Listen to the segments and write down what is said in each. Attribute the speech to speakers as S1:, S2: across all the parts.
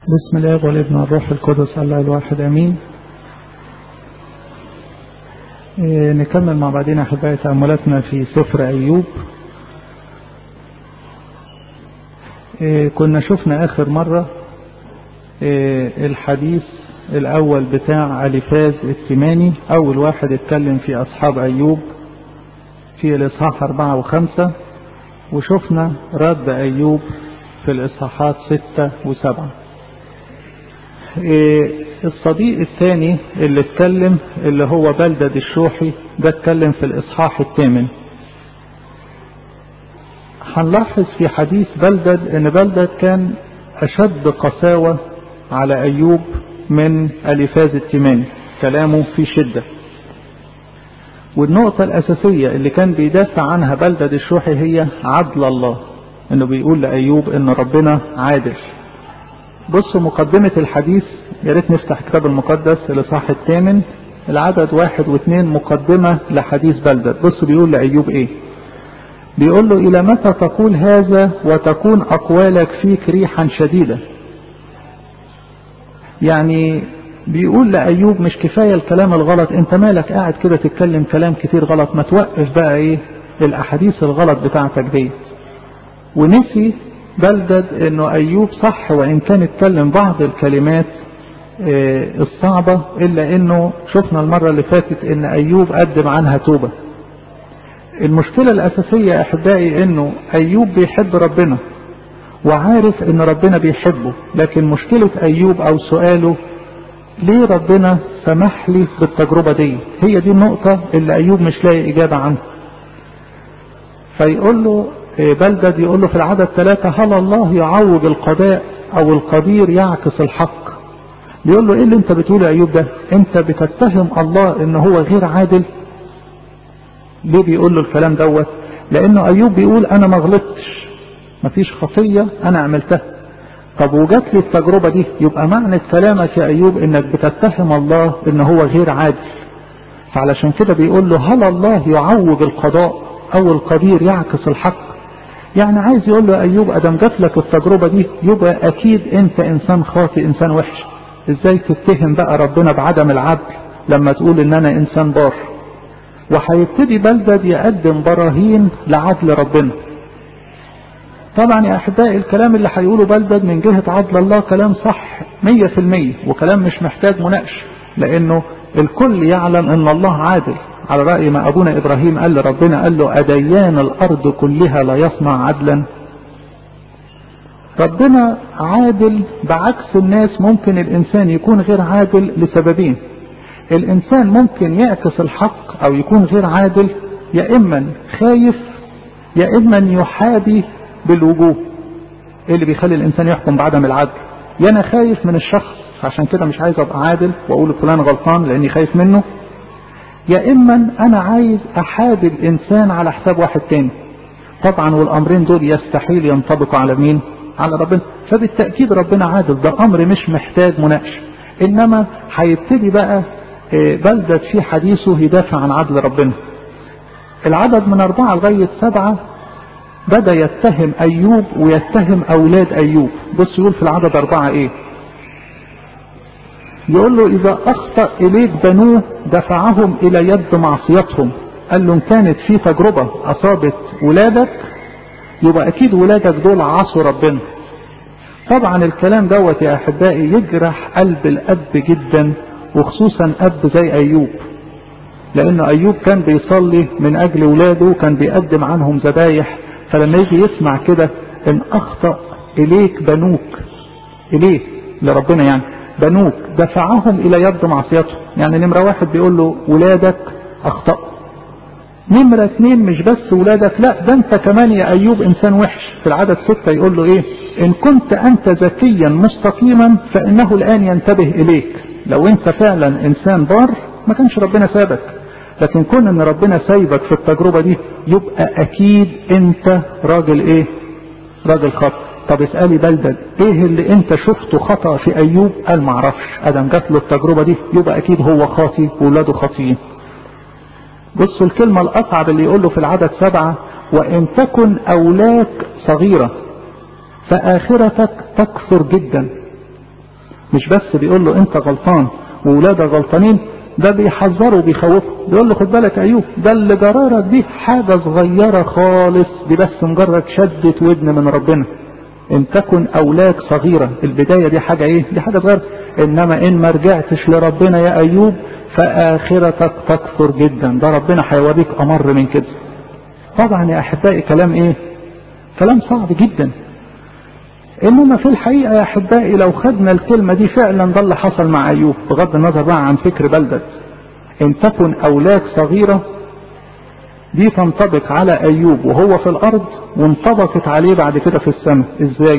S1: بسم الله والابن والروح القدس الله الواحد امين إيه نكمل مع بعضنا احبائي تاملاتنا في سفر ايوب إيه كنا شفنا اخر مره إيه الحديث الاول بتاع اليفاز التماني اول واحد اتكلم في اصحاب ايوب في الاصحاح اربعه وخمسه وشفنا رد ايوب في الاصحاحات سته وسبعه الصديق الثاني اللي اتكلم اللي هو بلدد الشوحي ده اتكلم في الاصحاح الثامن هنلاحظ في حديث بلدد ان بلدد كان اشد قساوة على ايوب من اليفاز التماني كلامه في شدة والنقطة الاساسية اللي كان بيدافع عنها بلدد الشوحي هي عدل الله انه بيقول لايوب ان ربنا عادل بصوا مقدمة الحديث يا ريت نفتح كتاب المقدس الإصحاح الثامن العدد واحد واثنين مقدمة لحديث بلدد بصوا بيقول لأيوب إيه بيقول له إلى متى تقول هذا وتكون أقوالك فيك ريحا شديدة يعني بيقول لأيوب مش كفاية الكلام الغلط انت مالك قاعد كده تتكلم كلام كتير غلط ما توقف بقى ايه الأحاديث الغلط بتاعتك دي ونسي بلدد انه ايوب صح وان كان اتكلم بعض الكلمات الصعبة الا انه شفنا المرة اللي فاتت ان ايوب قدم عنها توبة المشكلة الاساسية احبائي انه ايوب بيحب ربنا وعارف ان ربنا بيحبه لكن مشكلة ايوب او سؤاله ليه ربنا سمح لي بالتجربة دي هي دي النقطة اللي ايوب مش لاقي اجابة عنها فيقول له بلدد يقول له في العدد ثلاثة هل الله يعوج القضاء او القدير يعكس الحق بيقول له ايه اللي انت بتقوله يا ايوب ده انت بتتهم الله ان هو غير عادل ليه بيقول له الكلام دوت لانه ايوب بيقول انا ما غلطتش مفيش خطية انا عملتها طب وجات لي التجربة دي يبقى معنى كلامك يا ايوب انك بتتهم الله ان هو غير عادل فعلشان كده بيقول له هل الله يعوج القضاء او القدير يعكس الحق يعني عايز يقول له ايوب ادم جات لك التجربة دي يبقى اكيد انت انسان خاطئ انسان وحش ازاي تتهم بقى ربنا بعدم العدل لما تقول ان انا انسان بار وهيبتدي بلدد يقدم براهين لعدل ربنا طبعا يا احبائي الكلام اللي هيقوله بلدد من جهة عدل الله كلام صح مية في المية وكلام مش محتاج مناقشة لانه الكل يعلم ان الله عادل على رأي ما ابونا ابراهيم قال لربنا قال له اديان الارض كلها لا يصنع عدلا ربنا عادل بعكس الناس ممكن الانسان يكون غير عادل لسببين الانسان ممكن يعكس الحق او يكون غير عادل يا اما خايف يا اما يحابي بالوجوه ايه اللي بيخلي الانسان يحكم بعدم العدل يا انا خايف من الشخص عشان كده مش عايز ابقى عادل واقول فلان غلطان لاني خايف منه يا اما انا عايز احابي الانسان على حساب واحد تاني طبعا والامرين دول يستحيل ينطبقوا على مين على ربنا فبالتأكيد ربنا عادل ده أمر مش محتاج مناقشة إنما هيبتدي بقى بلدة في حديثه يدافع عن عدل ربنا العدد من أربعة لغاية سبعة بدأ يتهم أيوب ويتهم أولاد أيوب بص يقول في العدد أربعة إيه يقول له إذا أخطأ إليك بنوه دفعهم إلى يد معصيتهم قال له إن كانت في تجربة أصابت ولادك يبقى اكيد ولادك دول عصوا ربنا طبعا الكلام دوت يا احبائي يجرح قلب الاب جدا وخصوصا اب زي ايوب لان ايوب كان بيصلي من اجل ولاده كان بيقدم عنهم ذبايح فلما يجي يسمع كده ان اخطا اليك بنوك اليه لربنا يعني بنوك دفعهم الى يد معصيتهم يعني نمره واحد بيقول له ولادك اخطأوا نمرة اتنين مش بس ولادك لا ده انت كمان يا ايوب انسان وحش في العدد ستة يقول له ايه ان كنت انت ذكيا مستقيما فانه الان ينتبه اليك لو انت فعلا انسان بار ما كانش ربنا سابك لكن كون ان ربنا سايبك في التجربة دي يبقى اكيد انت راجل ايه راجل خطأ طب اسألي بلدد ايه اللي انت شفته خطأ في ايوب قال معرفش ادم جات له التجربة دي يبقى اكيد هو خاطي وولاده خاطيين بصوا الكلمة الأصعب اللي يقول له في العدد سبعة وإن تكن أولاك صغيرة فآخرتك تكثر جدا مش بس بيقول له انت غلطان وولادك غلطانين ده بيحذره وبيخوفه بيقول له خد بالك ايوب ده اللي جرارك دي حاجة صغيرة خالص دي بس مجرد شدة ودن من ربنا ان تكن اولاد صغيرة البداية دي حاجة ايه دي حاجة صغيرة انما ان ما رجعتش لربنا يا ايوب فاخرتك تكثر جدا ده ربنا هيوريك امر من كده طبعا يا احبائي كلام ايه كلام صعب جدا انما في الحقيقة يا احبائي لو خدنا الكلمة دي فعلا ده اللي حصل مع ايوب بغض النظر بقى عن فكر بلدة ان تكن اولاد صغيرة دي تنطبق على ايوب وهو في الارض وانطبقت عليه بعد كده في السماء ازاي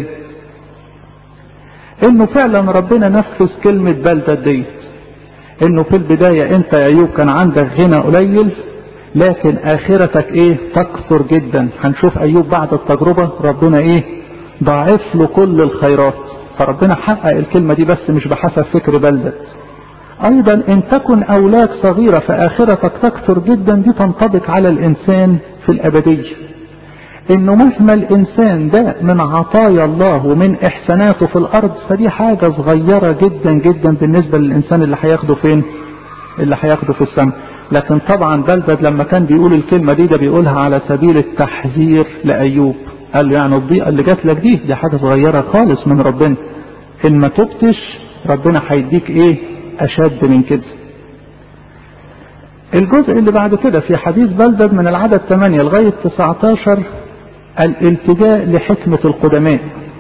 S1: انه فعلا ربنا نفذ كلمة بلدة ديت انه في البداية انت يا ايوب كان عندك غنى قليل لكن اخرتك ايه تكثر جدا هنشوف ايوب بعد التجربة ربنا ايه ضاعف له كل الخيرات فربنا حقق الكلمة دي بس مش بحسب فكر بلدة ايضا ان تكن اولاد صغيرة فاخرتك تكثر جدا دي تنطبق على الانسان في الابدية انه مهما الانسان ده من عطايا الله ومن احساناته في الارض فدي حاجة صغيرة جدا جدا بالنسبة للانسان اللي هياخده فين اللي هياخده في السماء لكن طبعا بلدد لما كان بيقول الكلمة دي ده بيقولها على سبيل التحذير لأيوب قال له يعني الضيقة اللي جات لك دي دي حاجة صغيرة خالص من ربنا إن ما تبتش ربنا هيديك إيه أشد من كده الجزء اللي بعد كده في حديث بلدد من العدد 8 لغاية 19 الالتجاء لحكمة القدماء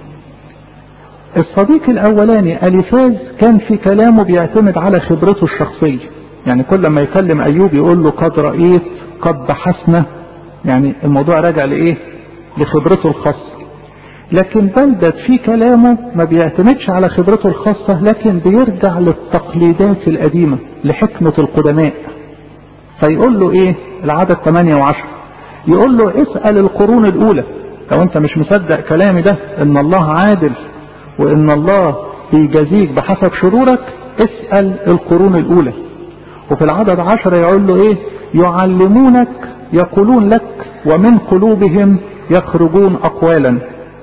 S1: الصديق الأولاني أليفاز كان في كلامه بيعتمد على خبرته الشخصية يعني كل ما يكلم أيوب يقول له قد رأيت قد بحثنا يعني الموضوع راجع لإيه لخبرته الخاصة لكن بلدد في كلامه ما بيعتمدش على خبرته الخاصة لكن بيرجع للتقليدات القديمة لحكمة القدماء فيقول له ايه العدد 8 و10 يقول له اسأل القرون الاولى لو انت مش مصدق كلامي ده ان الله عادل وان الله بيجازيك بحسب شرورك اسأل القرون الاولى وفي العدد عشرة يقول له ايه يعلمونك يقولون لك ومن قلوبهم يخرجون اقوالا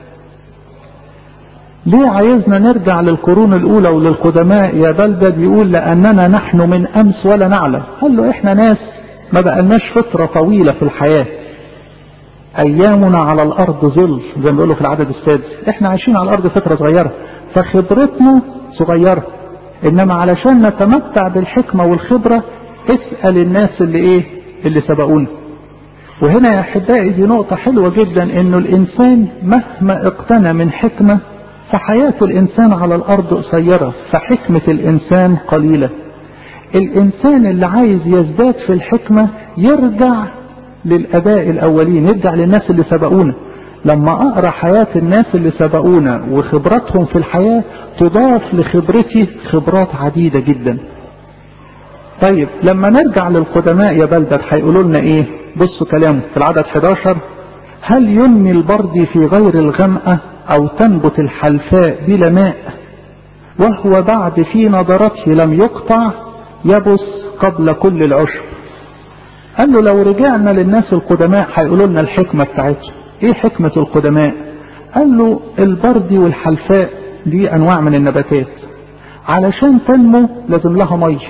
S1: ليه عايزنا نرجع للقرون الاولى وللقدماء يا بلدد يقول لاننا نحن من امس ولا نعلم قال له احنا ناس ما بقالناش فترة طويلة في الحياة ايامنا على الارض ظل زي ما بيقولوا في العدد السادس احنا عايشين على الارض فترة صغيرة فخبرتنا صغيرة انما علشان نتمتع بالحكمة والخبرة اسأل الناس اللي ايه اللي سبقونا وهنا يا احبائي دي نقطة حلوة جدا انه الانسان مهما اقتنى من حكمة فحياة الانسان على الارض قصيرة فحكمة الانسان قليلة الانسان اللي عايز يزداد في الحكمة يرجع للاباء الاولين يرجع للناس اللي سبقونا لما اقرا حياة الناس اللي سبقونا وخبراتهم في الحياة تضاف لخبرتي خبرات عديدة جدا طيب لما نرجع للقدماء يا بلدة هيقولوا لنا ايه بصوا كلامه في العدد 11 هل ينمي البرد في غير الغمأة او تنبت الحلفاء بلا ماء وهو بعد في نظرته لم يقطع يبس قبل كل العشب قال له لو رجعنا للناس القدماء هيقولوا لنا الحكمة بتاعتهم ايه حكمة القدماء قال له البرد والحلفاء دي انواع من النباتات علشان تنمو لازم لها ميه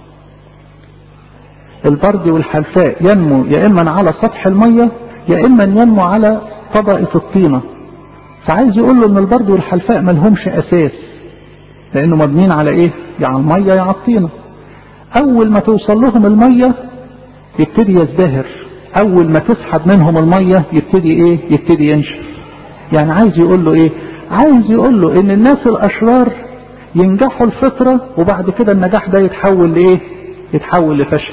S1: البرد والحلفاء ينمو يا اما على سطح الميه يا اما ينمو على طبقه الطينه فعايز يقول له ان البرد والحلفاء ملهمش اساس لانه مبنيين على ايه يا على الميه يا على الطينه اول ما توصل لهم الميه يبتدي يزدهر اول ما تسحب منهم الميه يبتدي ايه يبتدي ينشف يعني عايز يقول له ايه عايز يقول له ان الناس الاشرار ينجحوا الفطرة وبعد كده النجاح ده يتحول لايه يتحول لفشل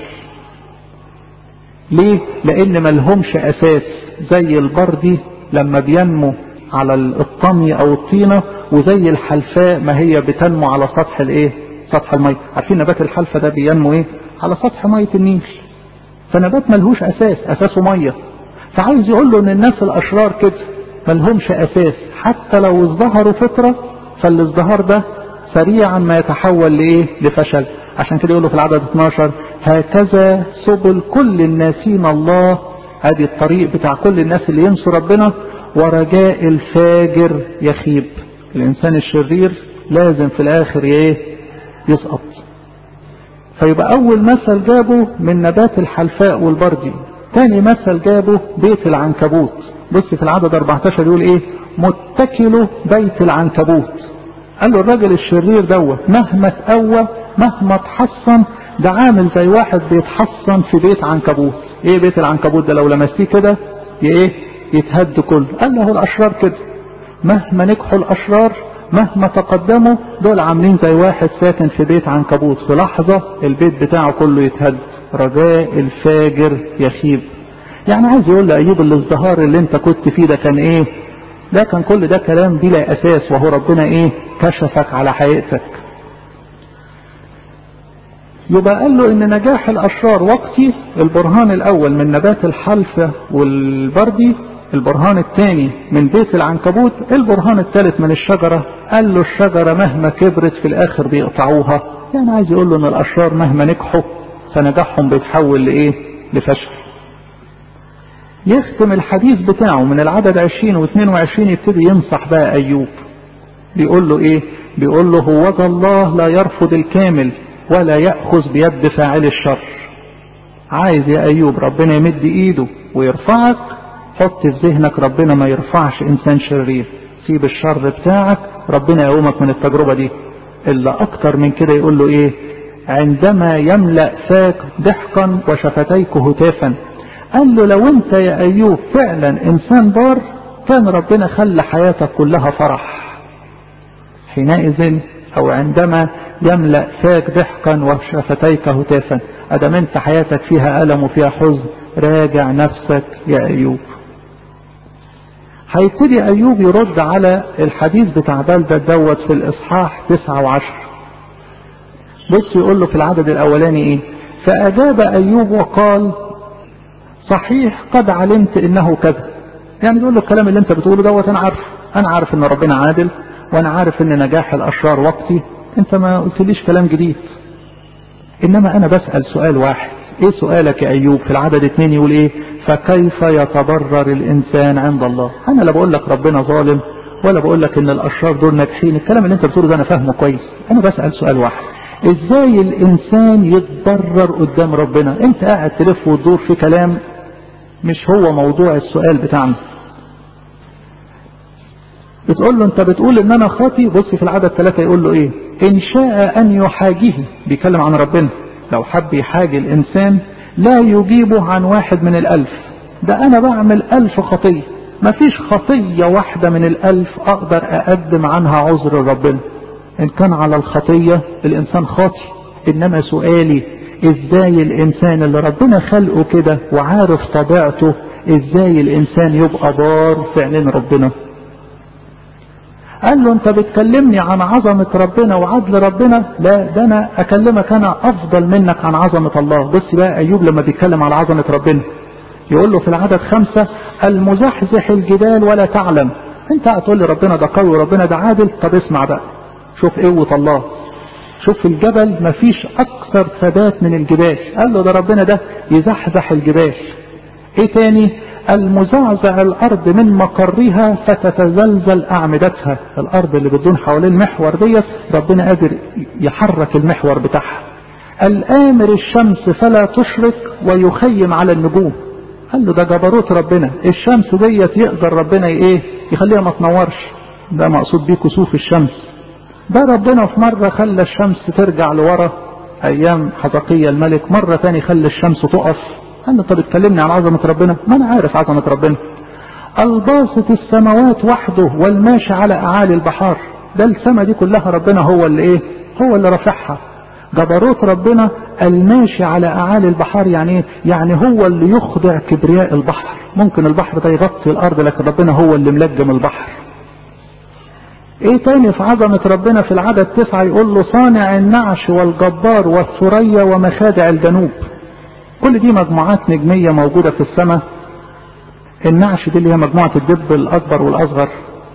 S1: ليه لان ملهمش اساس زي البردي لما بينمو على الطمي او الطينة وزي الحلفاء ما هي بتنمو على سطح الايه سطح المية عارفين نبات الحلفة ده بينمو ايه على سطح مية النيل فنبات ملهوش اساس اساسه مية فعايز يقول له ان الناس الاشرار كده ملهمش اساس حتى لو ازدهروا فترة فالازدهار ده سريعا ما يتحول لايه لفشل عشان كده يقولوا في العدد 12 هكذا سبل كل الناسين الله ادي الطريق بتاع كل الناس اللي ينسوا ربنا ورجاء الفاجر يخيب الانسان الشرير لازم في الاخر ايه يسقط فيبقى اول مثل جابه من نبات الحلفاء والبردي تاني مثل جابه بيت العنكبوت بص في العدد 14 يقول ايه متكله بيت العنكبوت قال له الراجل الشرير دوت مهما تقوى مهما اتحصن ده عامل زي واحد بيتحصن في بيت عنكبوت ايه بيت العنكبوت ده لو لمستيه كده ايه يتهد كله قال له الاشرار كده مهما نجحوا الاشرار مهما تقدموا دول عاملين زي واحد ساكن في بيت عنكبوت في لحظة البيت بتاعه كله يتهد رجاء الفاجر يخيب يعني عايز يقول لأيوب الازدهار اللي انت كنت فيه ده كان ايه ده كان كل ده كلام بلا اساس وهو ربنا ايه كشفك على حقيقتك يبقى قال له ان نجاح الاشرار وقتي البرهان الاول من نبات الحلفة والبردي البرهان الثاني من بيت العنكبوت البرهان الثالث من الشجرة قال له الشجرة مهما كبرت في الاخر بيقطعوها يعني عايز يقول له ان الاشرار مهما نجحوا فنجاحهم بيتحول لايه لفشل يختم الحديث بتاعه من العدد 20 و 22 يبتدي ينصح بقى ايوب بيقول له ايه بيقول له هو الله لا يرفض الكامل ولا يأخذ بيد فاعل الشر عايز يا ايوب ربنا يمد ايده ويرفعك حط في ذهنك ربنا ما يرفعش انسان شرير سيب الشر بتاعك ربنا يقومك من التجربة دي الا اكتر من كده يقول له ايه عندما يملأ فاك ضحكا وشفتيك هتافا قال له لو انت يا ايوب فعلا انسان بار كان ربنا خلى حياتك كلها فرح حينئذ او عندما يملأ فاك ضحكا وشفتيك هتافا ادام انت حياتك فيها الم وفيها حزن راجع نفسك يا ايوب هيبتدي ايوب يرد على الحديث بتاع بلدة دوت في الاصحاح تسعة وعشر بص يقول له في العدد الاولاني ايه فاجاب ايوب وقال صحيح قد علمت انه كذا يعني بيقول له الكلام اللي انت بتقوله دوت انا عارف انا عارف ان ربنا عادل وانا عارف ان نجاح الاشرار وقتي انت ما قلتليش كلام جديد انما انا بسأل سؤال واحد ايه سؤالك يا ايوب في العدد اتنين يقول ايه فكيف يتبرر الانسان عند الله انا لا بقول لك ربنا ظالم ولا بقول لك ان الاشرار دول ناجحين الكلام اللي انت بتقوله ده انا فاهمه كويس انا بسأل سؤال واحد ازاي الانسان يتضرر قدام ربنا انت قاعد تلف وتدور في كلام مش هو موضوع السؤال بتاعنا بتقول له انت بتقول ان انا خاطي بص في العدد ثلاثة يقول له ايه ان شاء ان يحاجيه بيتكلم عن ربنا لو حب يحاجي الانسان لا يجيبه عن واحد من الالف ده انا بعمل الف خطية مفيش خطية واحدة من الالف اقدر اقدم عنها عذر ربنا ان كان على الخطية الانسان خاطي انما سؤالي ازاي الانسان اللي ربنا خلقه كده وعارف طبيعته ازاي الانسان يبقى بار في عينين ربنا قال له انت بتكلمني عن عظمة ربنا وعدل ربنا لا ده انا اكلمك انا افضل منك عن عظمة الله بص بقى ايوب لما بيتكلم على عظمة ربنا يقول له في العدد خمسة المزحزح الجبال ولا تعلم انت هتقول لي ربنا ده قوي وربنا ده عادل طب اسمع بقى شوف قوة الله شوف الجبل مفيش اكثر ثبات من الجبال قال له ده ربنا ده يزحزح الجبال ايه تاني المزعزع الارض من مقرها فتتزلزل اعمدتها الارض اللي بتدون حوالين محور ديت ربنا قادر يحرك المحور بتاعها الامر الشمس فلا تشرق ويخيم على النجوم قال له ده جبروت ربنا الشمس ديت يقدر ربنا ايه يخليها ما تنورش ده مقصود بيه كسوف الشمس ده ربنا في مرة خلى الشمس ترجع لورا ايام حزقية الملك مرة تاني خلى الشمس تقف قال له طب اتكلمني عن عظمة ربنا ما انا عارف عظمة ربنا الباسط السماوات وحده والماشي على اعالي البحار ده السما دي كلها ربنا هو اللي ايه هو اللي رافعها جبروت ربنا الماشي على اعالي البحار يعني ايه يعني هو اللي يخضع كبرياء البحر ممكن البحر ده يغطي الارض لكن ربنا هو اللي ملجم البحر ايه تاني في عظمة ربنا في العدد تسعة يقول له صانع النعش والجبار والثريا ومخادع الجنوب كل دي مجموعات نجمية موجودة في السماء النعش دي اللي هي مجموعة الدب الأكبر والأصغر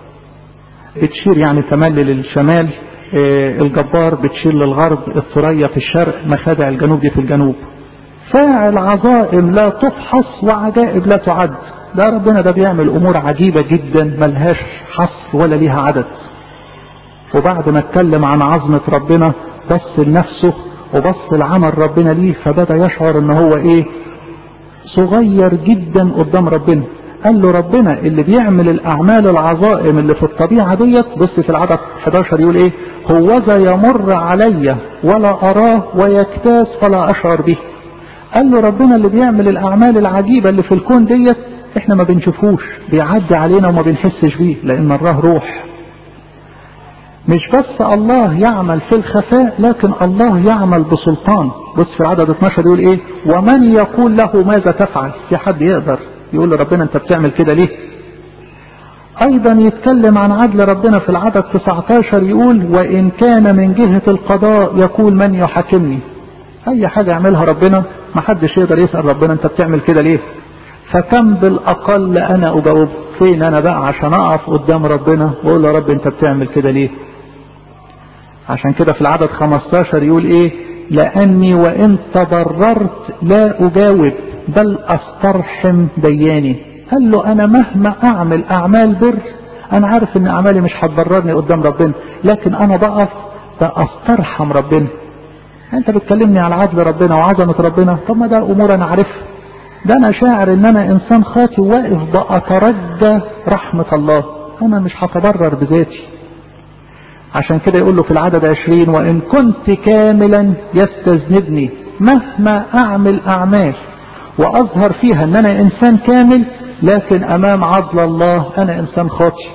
S1: بتشير يعني تملي للشمال الجبار بتشير للغرب الثريا في الشرق مخادع الجنوب دي في الجنوب فاعل عظائم لا تفحص وعجائب لا تعد ده ربنا ده بيعمل أمور عجيبة جدا ملهاش حصر ولا ليها عدد وبعد ما اتكلم عن عظمة ربنا بص لنفسه وبص لعمل ربنا ليه فبدأ يشعر ان هو ايه صغير جدا قدام ربنا قال له ربنا اللي بيعمل الاعمال العظائم اللي في الطبيعة ديت بص في العدد 11 يقول ايه هوذا يمر علي ولا اراه ويكتاس فلا اشعر به قال له ربنا اللي بيعمل الاعمال العجيبة اللي في الكون ديت احنا ما بنشوفوش بيعدي علينا وما بنحسش بيه لان الله روح مش بس الله يعمل في الخفاء لكن الله يعمل بسلطان بص في العدد 12 يقول ايه ومن يقول له ماذا تفعل في حد يقدر يقول لربنا انت بتعمل كده ليه ايضا يتكلم عن عدل ربنا في العدد 19 يقول وان كان من جهة القضاء يقول من يحاكمني اي حاجة يعملها ربنا ما حدش يقدر يسأل ربنا انت بتعمل كده ليه فكم بالاقل انا اجاوب فين انا بقى عشان اقف قدام ربنا واقول يا رب انت بتعمل كده ليه عشان كده في العدد 15 يقول ايه لاني وان تبررت لا اجاوب بل استرحم دياني قال له انا مهما اعمل اعمال بر انا عارف ان اعمالي مش هتبررني قدام ربنا لكن انا بقف استرحم ربنا انت بتكلمني على عدل ربنا وعظمة ربنا طب ما ده امور انا عارفها ده انا شاعر ان انا انسان خاطي واقف بأترجى رحمة الله انا مش هتبرر بذاتي عشان كده يقول له في العدد عشرين وإن كنت كاملا يستذنبني مهما أعمل أعمال وأظهر فيها أن أنا إنسان كامل لكن أمام عدل الله أنا إنسان خاطئ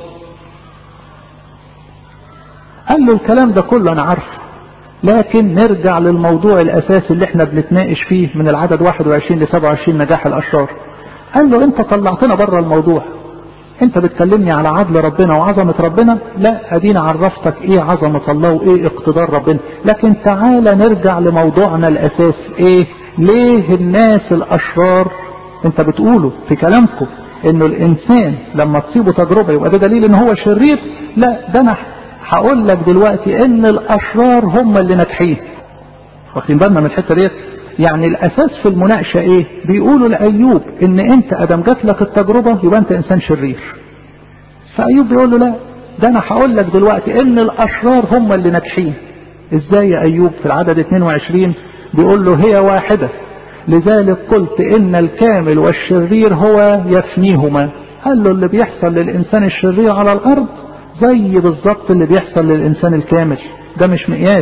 S1: قال له الكلام ده كله أنا عارفه لكن نرجع للموضوع الأساسي اللي احنا بنتناقش فيه من العدد 21 ل 27 نجاح الأشرار قال له أنت طلعتنا بره الموضوع انت بتكلمني على عدل ربنا وعظمة ربنا لا ادينا عرفتك ايه عظمة الله وايه اقتدار ربنا لكن تعالى نرجع لموضوعنا الاساسي ايه ليه الناس الاشرار انت بتقوله في كلامكم انه الانسان لما تصيبه تجربة يبقى ده دليل ان هو شرير لا ده انا هقول لك دلوقتي ان الاشرار هم اللي ناجحين واخدين بالنا من الحته ديت يعني الاساس في المناقشه ايه بيقولوا لايوب ان انت ادم جات لك التجربه يبقى انت انسان شرير فايوب بيقول له لا ده انا هقول لك دلوقتي ان الاشرار هم اللي ناجحين ازاي يا ايوب في العدد 22 بيقول له هي واحده لذلك قلت ان الكامل والشرير هو يفنيهما قال له اللي بيحصل للانسان الشرير على الارض زي بالظبط اللي بيحصل للانسان الكامل ده مش مقياس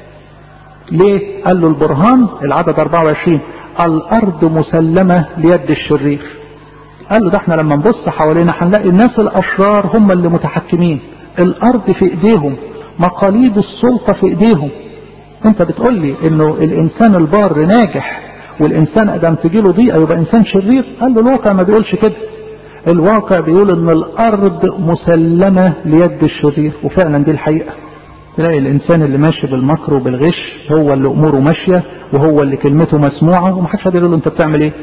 S1: ليه قال له البرهان العدد 24 الارض مسلمة ليد الشرير قال له ده احنا لما نبص حوالينا هنلاقي الناس الاشرار هم اللي متحكمين الارض في ايديهم مقاليد السلطة في ايديهم انت بتقول لي انه الانسان البار ناجح والانسان ادم تجيله ضيقة يبقى انسان شرير قال له الواقع ما بيقولش كده الواقع بيقول ان الارض مسلمة ليد الشرير وفعلا دي الحقيقة تلاقي الانسان اللي ماشي بالمكر وبالغش هو اللي اموره ماشية وهو اللي كلمته مسموعة ومحدش قادر يقول له انت بتعمل ايه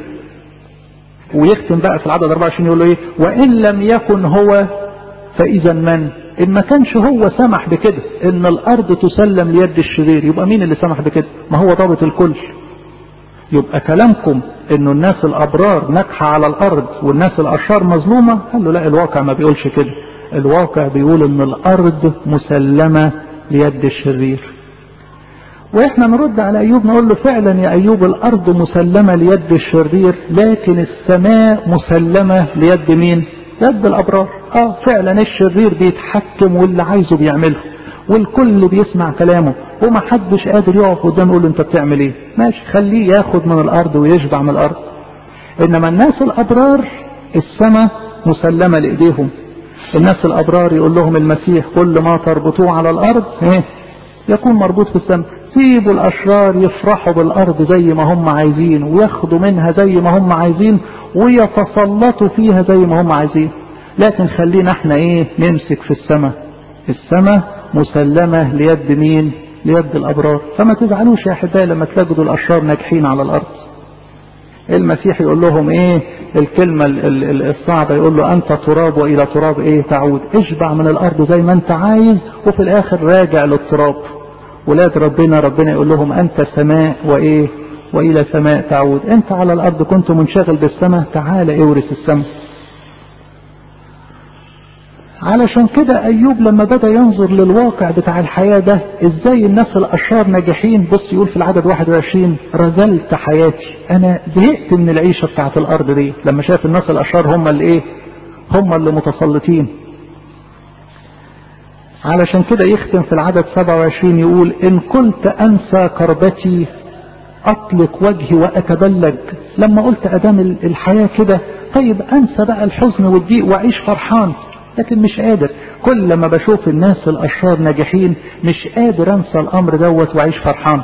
S1: ويختم بقى في العدد 24 يقول له ايه وان لم يكن هو فاذا من ان ما كانش هو سمح بكده ان الارض تسلم ليد الشرير يبقى مين اللي سمح بكده ما هو ضابط الكل يبقى كلامكم انه الناس الابرار ناجحة على الارض والناس الاشرار مظلومة قال له لا الواقع ما بيقولش كده الواقع بيقول ان الارض مسلمة ليد الشرير واحنا نرد على ايوب نقول له فعلا يا ايوب الارض مسلمة ليد الشرير لكن السماء مسلمة ليد مين يد الابرار اه فعلا الشرير بيتحكم واللي عايزه بيعمله والكل بيسمع كلامه وما حدش قادر يقف قدامه يقول له انت بتعمل ايه ماشي خليه ياخد من الارض ويشبع من الارض انما الناس الابرار السماء مسلمة لايديهم الناس الابرار يقول لهم المسيح كل ما تربطوه على الارض ايه يكون مربوط في السماء سيبوا الاشرار يفرحوا بالارض زي ما هم عايزين وياخدوا منها زي ما هم عايزين ويتسلطوا فيها زي ما هم عايزين لكن خلينا احنا ايه نمسك في السماء السماء مسلمة ليد مين ليد الابرار فما تزعلوش يا احبائي لما تجدوا الاشرار ناجحين على الارض المسيح يقول لهم ايه الكلمة الصعبة يقول له انت تراب والى تراب ايه تعود اشبع من الارض زي ما انت عايز وفي الاخر راجع للتراب ولاد ربنا ربنا يقول لهم انت سماء وايه والى سماء تعود انت على الارض كنت منشغل بالسماء تعال اورث السماء علشان كده ايوب لما بدا ينظر للواقع بتاع الحياه ده ازاي الناس الاشرار ناجحين بص يقول في العدد 21 رذلت حياتي انا زهقت من العيشه بتاعت الارض دي لما شاف الناس الاشرار هم اللي ايه هم اللي متسلطين علشان كده يختم في العدد 27 يقول ان كنت انسى كربتي اطلق وجهي واتبلج لما قلت ادام الحياه كده طيب انسى بقى الحزن والضيق واعيش فرحان لكن مش قادر كل لما بشوف الناس الاشرار ناجحين مش قادر انسى الامر دوت واعيش فرحان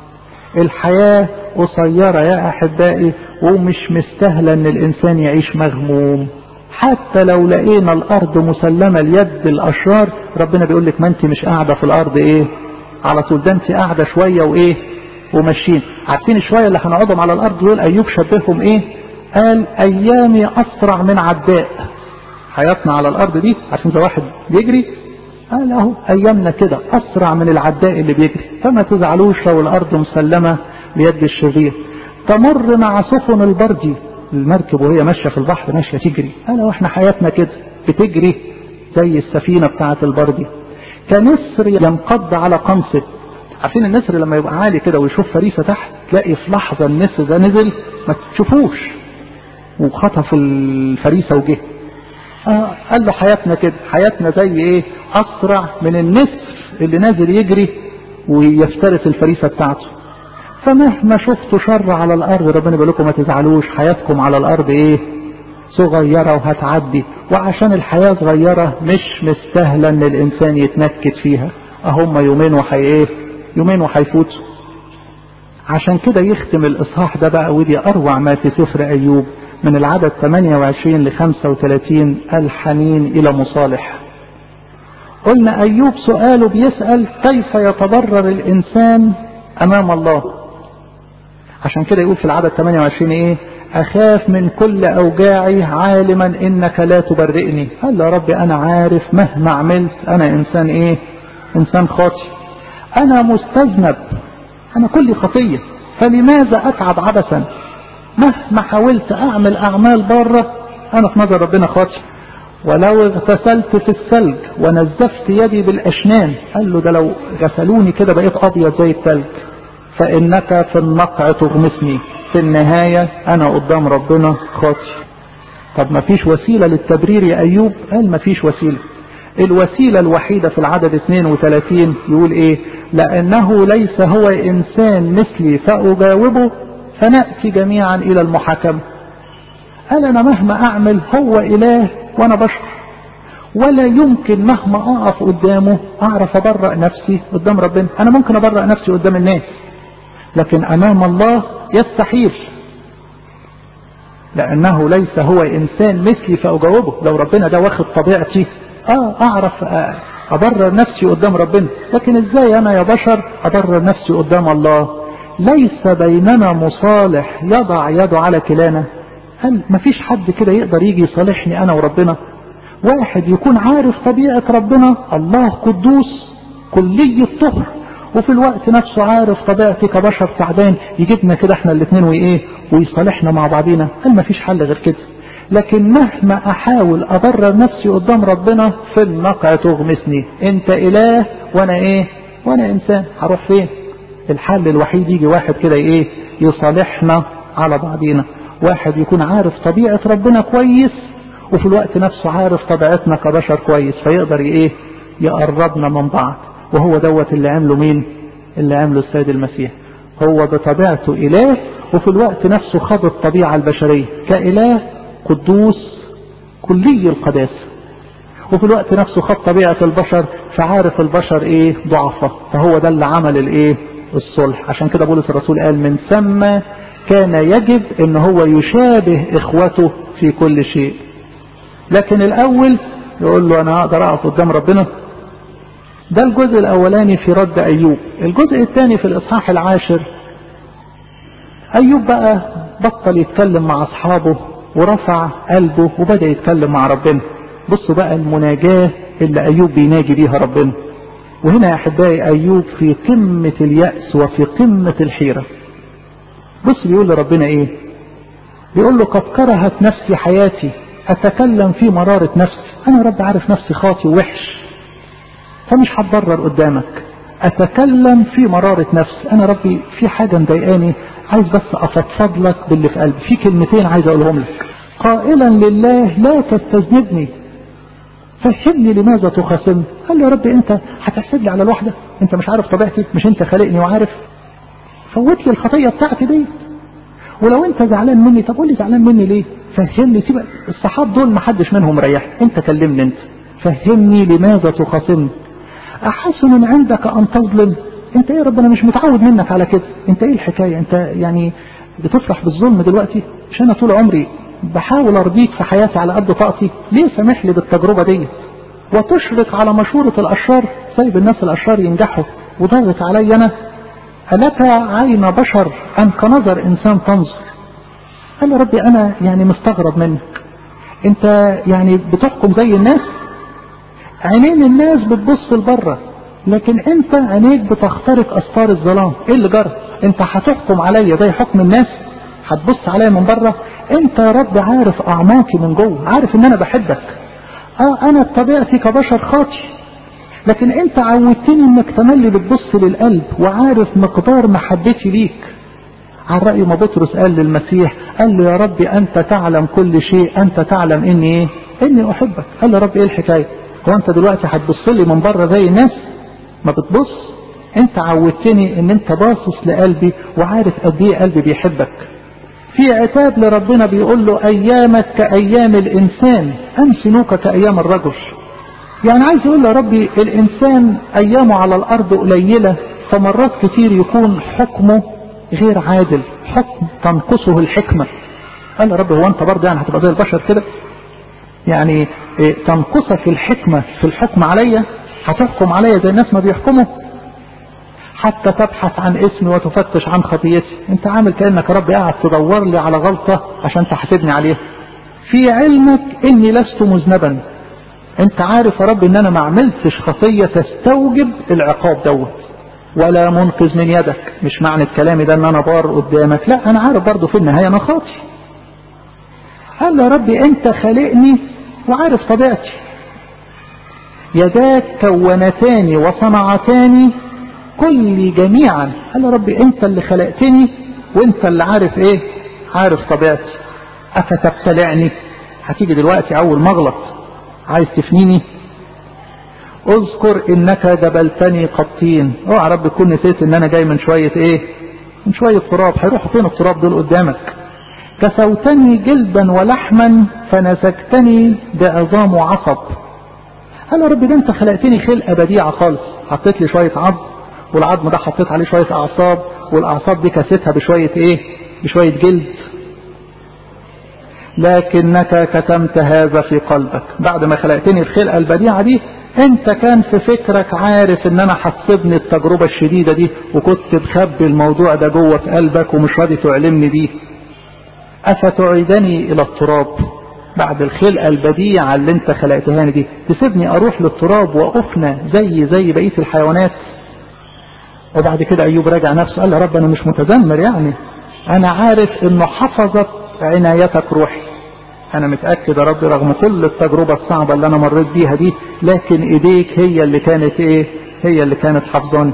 S1: الحياة قصيرة يا احبائي ومش مستاهلة ان الانسان يعيش مغموم حتى لو لقينا الارض مسلمة ليد الاشرار ربنا بيقول لك ما انت مش قاعدة في الارض ايه على طول ده انت قاعدة شوية وايه وماشيين عارفين الشوية اللي هنقعدهم على الارض دول ايوب شبههم ايه قال ايامي اسرع من عداء حياتنا على الارض دي عشان زي واحد بيجري قال اهو ايامنا كده اسرع من العداء اللي بيجري فما تزعلوش لو الارض مسلمه ليد الشرير تمر مع سفن البردي المركب وهي ماشيه في البحر ماشيه تجري قال اهو احنا حياتنا كده بتجري زي السفينه بتاعه البردي كنسر ينقض على قنصه عارفين النسر لما يبقى عالي كده ويشوف فريسه تحت تلاقي في لحظه النسر ده نزل ما تشوفوش وخطف الفريسه وجه آه قال له حياتنا كده حياتنا زي ايه اسرع من النسر اللي نازل يجري ويفترس الفريسه بتاعته فمهما شفتوا شر على الارض ربنا بيقول لكم ما تزعلوش حياتكم على الارض ايه صغيره وهتعدي وعشان الحياه صغيره مش مستاهله ان الانسان يتنكد فيها اهم يومين وحي ايه يومين وهيفوتوا عشان كده يختم الاصحاح ده بقى ودي اروع ما في سفر ايوب من العدد 28 ل 35 الحنين إلى مصالح قلنا أيوب سؤاله بيسأل كيف يتضرر الإنسان أمام الله عشان كده يقول في العدد 28 إيه أخاف من كل أوجاعي عالما إنك لا تبرئني قال يا ربي أنا عارف مهما عملت أنا إنسان إيه إنسان خاطي أنا مستذنب أنا كل خطية فلماذا أتعب عبثا مهما حاولت اعمل اعمال بره انا في نظر ربنا خاطي ولو اغتسلت في الثلج ونزفت يدي بالاشنان قال له ده لو غسلوني كده بقيت ابيض زي الثلج فانك في النقع تغمسني في النهاية انا قدام ربنا خاطي طب ما فيش وسيلة للتبرير يا ايوب قال ما فيش وسيلة الوسيلة الوحيدة في العدد 32 يقول ايه لانه ليس هو انسان مثلي فاجاوبه فنأتي جميعا إلى المحاكمة قال أنا مهما أعمل هو إله وأنا بشر ولا يمكن مهما أقف قدامه أعرف أبرأ نفسي قدام ربنا أنا ممكن أبرأ نفسي قدام الناس لكن أمام الله يستحيل لأنه ليس هو إنسان مثلي فأجاوبه لو ربنا ده واخد طبيعتي آه أعرف أبرر نفسي قدام ربنا لكن إزاي أنا يا بشر أبرر نفسي قدام الله ليس بيننا مصالح يضع يده على كلانا هل مفيش حد كده يقدر يجي يصالحني انا وربنا واحد يكون عارف طبيعة ربنا الله قدوس كلي الطهر وفي الوقت نفسه عارف طبيعتي كبشر تعبان يجيبنا كده احنا الاثنين وايه ويصالحنا مع بعضينا هل مفيش حل غير كده لكن مهما احاول ابرر نفسي قدام ربنا في النقع تغمسني انت اله وانا ايه وانا انسان هروح فين الحل الوحيد يجي واحد كده ايه يصالحنا على بعضينا واحد يكون عارف طبيعة ربنا كويس وفي الوقت نفسه عارف طبيعتنا كبشر كويس فيقدر ايه يقربنا من بعض وهو دوت اللي عمله مين اللي عمله السيد المسيح هو بطبيعته اله وفي الوقت نفسه خد الطبيعة البشرية كاله قدوس كلي القداسة وفي الوقت نفسه خد طبيعة البشر فعارف البشر ايه ضعفة فهو ده اللي عمل الايه الصلح عشان كده بولس الرسول قال من ثم كان يجب ان هو يشابه اخوته في كل شيء لكن الاول يقول له انا هقدر اقف قدام ربنا ده الجزء الاولاني في رد ايوب الجزء الثاني في الاصحاح العاشر ايوب بقى بطل يتكلم مع اصحابه ورفع قلبه وبدأ يتكلم مع ربنا بصوا بقى المناجاة اللي ايوب بيناجي بيها ربنا وهنا يا احبائي ايوب في قمة اليأس وفي قمة الحيرة بص بيقول لربنا ايه بيقول له قد كرهت نفسي حياتي اتكلم في مرارة نفسي انا يا رب عارف نفسي خاطي ووحش فمش هتضرر قدامك اتكلم في مرارة نفس انا ربي في حاجة مضايقاني عايز بس افضفض لك باللي في قلبي في كلمتين عايز اقولهم لك قائلا لله لا تستذنبني فهمني لماذا تخاصمني قال له يا رب انت هتحسد لي على الوحدة انت مش عارف طبيعتي مش انت خالقني وعارف فوت لي الخطية بتاعتي دي ولو انت زعلان مني طب قول لي زعلان مني ليه فهمني سيب الصحاب دول ما حدش منهم مريح انت كلمني انت فهمني لماذا تخاصمني احسن عندك ان تظلم انت ايه يا رب انا مش متعود منك على كده انت ايه الحكاية انت يعني بتفرح بالظلم دلوقتي مش انا طول عمري بحاول ارضيك في حياتي على قد طاقتي ليه سامح لي بالتجربة دي وتشرق على مشورة الاشرار سايب الناس الاشرار ينجحوا وضغط علي انا ألك عين بشر أم كنظر إنسان تنظر قال يا ربي أنا يعني مستغرب منك أنت يعني بتحكم زي الناس عينين الناس بتبص لبره لكن أنت عينيك بتخترق أستار الظلام إيه اللي جرى أنت هتحكم عليا زي حكم الناس هتبص عليا من بره أنت يا رب عارف أعماقي من جوه عارف إن أنا بحبك آه أنا بطبيعتي كبشر خاطي لكن انت عودتني انك تملي بتبص للقلب وعارف مقدار محبتي ليك عن رأي ما بطرس قال للمسيح قال له يا ربي انت تعلم كل شيء انت تعلم اني ايه اني احبك قال له يا ربي ايه الحكاية هو انت دلوقتي هتبص لي من بره زي الناس ما بتبص انت عودتني ان انت باصص لقلبي وعارف قد ايه قلبي بيحبك في عتاب لربنا بيقول له ايامك كايام الانسان ام سنوك كايام الرجل يعني عايز يقول يا ربي الإنسان أيامه على الأرض قليلة فمرات كتير يكون حكمه غير عادل حكم تنقصه الحكمة قال يا رب هو أنت برضه يعني هتبقى زي البشر كده يعني إيه تنقصك الحكمة في الحكم عليا هتحكم عليا زي الناس ما بيحكموا حتى تبحث عن اسمي وتفتش عن خطيتي انت عامل كأنك يا رب قاعد تدور لي على غلطة عشان تحاسبني عليها في علمك اني لست مذنبا انت عارف يا رب ان انا ما عملتش خطية تستوجب العقاب دوت ولا منقذ من يدك مش معنى كلامي ده ان انا بار قدامك لا انا عارف برضه في النهاية انا خاطي قال يا ربي انت خالقني وعارف طبيعتي يداك كونتاني وصنعتاني كل جميعا قال يا ربي انت اللي خلقتني وانت اللي عارف ايه عارف طبيعتي افتبتلعني هتيجي دلوقتي اول مغلط عايز تفنيني اذكر انك جبلتني قبطين اوعى رب تكون نسيت ان انا جاي من شوية ايه من شوية تراب هيروحوا فين التراب دول قدامك كسوتني جلدا ولحما فنسكتني بعظام وعصب قال يا رب ده انت خلقتني خلقة بديعة خالص حطيت لي شوية عظم والعظم ده حطيت عليه شوية اعصاب والاعصاب دي كستها بشوية ايه بشوية جلد لكنك كتمت هذا في قلبك بعد ما خلقتني الخلقة البديعة دي انت كان في فكرك عارف ان انا حسبني التجربة الشديدة دي وكنت مخبي الموضوع ده جوه في قلبك ومش راضي تعلمني بيه افتعيدني الى التراب بعد الخلقة البديعة اللي انت خلقتها دي تسيبني اروح للتراب وافنى زي زي بقية الحيوانات وبعد كده ايوب راجع نفسه قال يا رب انا مش متذمر يعني انا عارف انه حفظت عنايتك روحي انا متأكد يا رب رغم كل التجربة الصعبة اللي انا مريت بيها دي لكن ايديك هي اللي كانت ايه هي اللي كانت حفظاني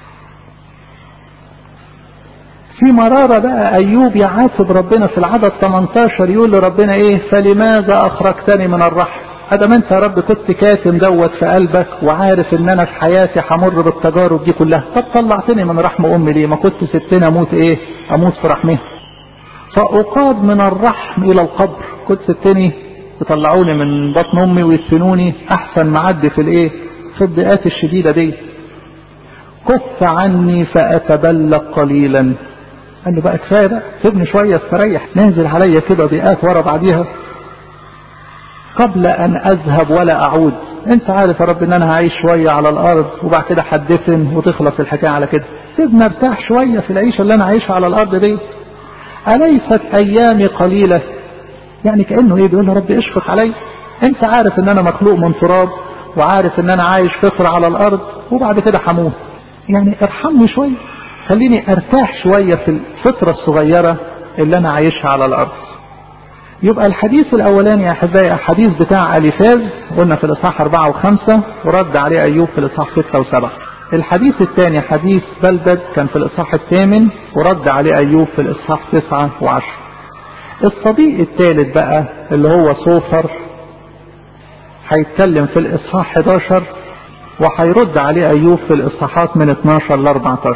S1: في مرارة بقى ايوب يعاتب ربنا في العدد 18 يقول لربنا ايه فلماذا اخرجتني من الرحم ادم انت يا رب كنت كاتم دوت في قلبك وعارف ان انا في حياتي همر بالتجارب دي كلها طب طلعتني من رحم امي ليه ما كنت سبتني اموت ايه اموت في رحمها فأقاد من الرحم إلى القبر كنت سبتني يطلعوني من بطن أمي ويدفنوني أحسن معدي في الإيه في الضيقات الشديدة دي كف عني فأتبلغ قليلا قال له بقى كفاية بقى سيبني شوية استريح نازل عليا كده ضيقات ورا بعديها قبل أن أذهب ولا أعود أنت عارف يا رب إن أنا هعيش شوية على الأرض وبعد كده هدفن وتخلص الحكاية على كده سيبني ارتاح شوية في العيشة اللي أنا عايشها على الأرض دي أليست أيامي قليلة يعني كأنه إيه بيقول يا رب اشفق علي أنت عارف إن أنا مخلوق من تراب وعارف إن أنا عايش فطرة على الأرض وبعد كده هموت يعني ارحمني شوية خليني ارتاح شوية في الفترة الصغيرة اللي أنا عايشها على الأرض يبقى الحديث الاولاني يا احبائي الحديث بتاع اليفاز قلنا في الاصحاح أربعة وخمسة ورد عليه ايوب في الاصحاح ستة وسبعة الحديث الثاني حديث بلدد كان في الاصحاح الثامن ورد عليه ايوب في الاصحاح تسعة وعشرة الصديق الثالث بقى اللي هو صوفر هيتكلم في الاصحاح 11 وهيرد عليه ايوب في الاصحاحات من 12 ل 14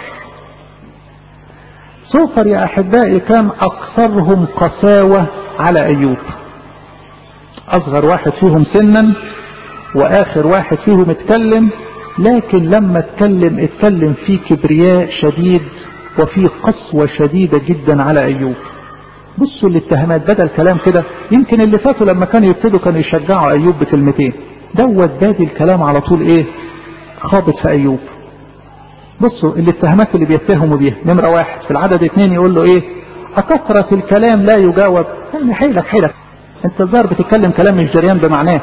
S1: صوفر يا احبائي كان اكثرهم قساوة على ايوب اصغر واحد فيهم سنا واخر واحد فيهم اتكلم لكن لما اتكلم اتكلم في كبرياء شديد وفي قسوة شديدة جدا على ايوب بصوا الاتهامات بدل كلام كده يمكن اللي فاتوا لما كانوا يبتدوا كانوا يشجعوا ايوب بكلمتين دوت بادي الكلام على طول ايه خابط في ايوب بصوا الاتهامات اللي بيتهموا بيها نمرة واحد في العدد اتنين يقول له ايه أكثرة الكلام لا يجاوب يعني حيلك حيلك انت الظاهر بتتكلم كلام مش جريان بمعناه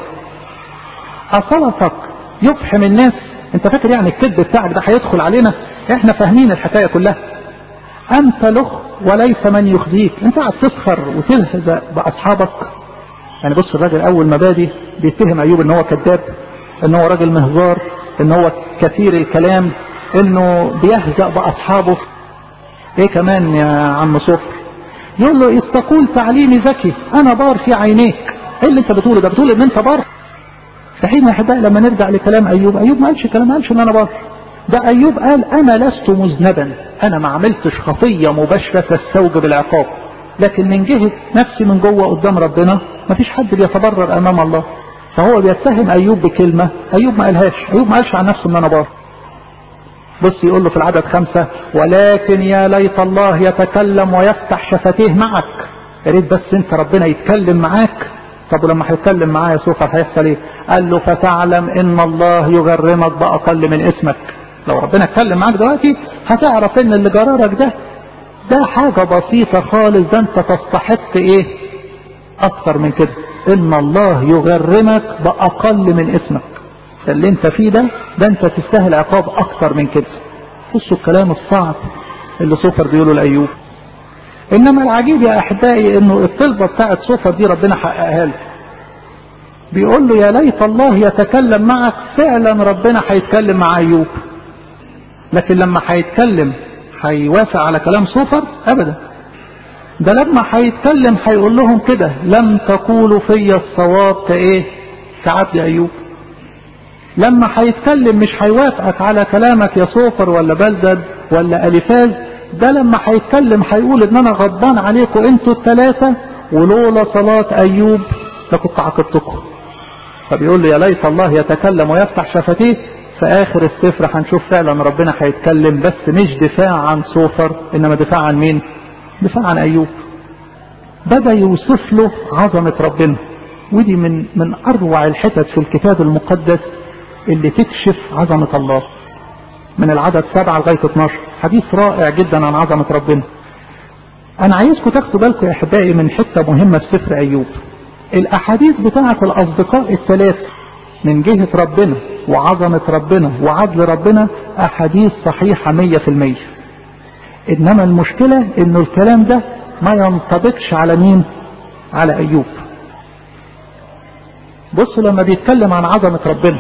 S1: أصلتك يفحم الناس انت فاكر يعني الكذب بتاعك ده هيدخل علينا احنا فاهمين الحكاية كلها انت لخ وليس من يخزيك انت قاعد تسخر وتلهز باصحابك يعني بص الراجل اول ما بادي بيتهم ايوب ان هو كذاب ان هو راجل مهزار ان هو كثير الكلام انه بيهزأ باصحابه ايه كمان يا عم صفر يقول له اذ تقول تعليمي ذكي انا بار في عينيك ايه اللي انت بتقوله ده بتقول ان انت بار في حين يا احبائي لما نرجع لكلام ايوب ايوب ما قالش كلام ما قالش ان انا بار ده ايوب قال انا لست مذنبا انا ما عملتش خطيه مباشره تستوجب العقاب لكن من جهه نفسي من جوه قدام ربنا ما فيش حد بيتبرر امام الله فهو بيتهم ايوب بكلمه ايوب ما قالهاش ايوب ما قالش عن نفسه ان انا بار بص يقول له في العدد خمسة ولكن يا ليت الله يتكلم ويفتح شفتيه معك يا ريت بس انت ربنا يتكلم معاك طب ولما هيتكلم معايا سوف هيحصل ايه قال له فتعلم ان الله يغرمك باقل من اسمك لو ربنا اتكلم معاك دلوقتي هتعرف ان اللي جرارك ده ده حاجة بسيطة خالص ده انت تستحق ايه اكتر من كده ان الله يغرمك باقل من اسمك اللي انت فيه ده ده انت تستاهل عقاب اكتر من كده بصوا الكلام الصعب اللي صوفر بيقوله لايوب انما العجيب يا احبائي انه الطلبه بتاعت صوفر دي ربنا حققها له بيقول له يا ليت الله يتكلم معك فعلا ربنا هيتكلم مع ايوب لكن لما هيتكلم هيوافق على كلام صوفر ابدا ده لما هيتكلم هيقول لهم كده لم تقولوا في الصواب كايه كعبد ايوب لما هيتكلم مش هيوافقك على كلامك يا صوفر ولا بلدد ولا اليفاز ده لما هيتكلم هيقول ان انا غضبان عليكم انتوا الثلاثه ولولا صلاه ايوب لكنت عاقبتكم فبيقول له يا ليت الله يتكلم ويفتح شفتيه في اخر السفر هنشوف فعلا ربنا هيتكلم بس مش دفاع عن صوفر انما دفاع عن مين دفاع عن ايوب بدا يوصف له عظمه ربنا ودي من من اروع الحتت في الكتاب المقدس اللي تكشف عظمه الله من العدد سبعة لغاية 12 حديث رائع جدا عن عظمة ربنا أنا عايزكم تاخدوا بالكم يا أحبائي من حتة مهمة في سفر أيوب الأحاديث بتاعة الأصدقاء الثلاث من جهة ربنا وعظمة ربنا وعدل ربنا أحاديث صحيحة مية في المية إنما المشكلة إنه الكلام ده ما ينطبقش على مين على أيوب بصوا لما بيتكلم عن عظمة ربنا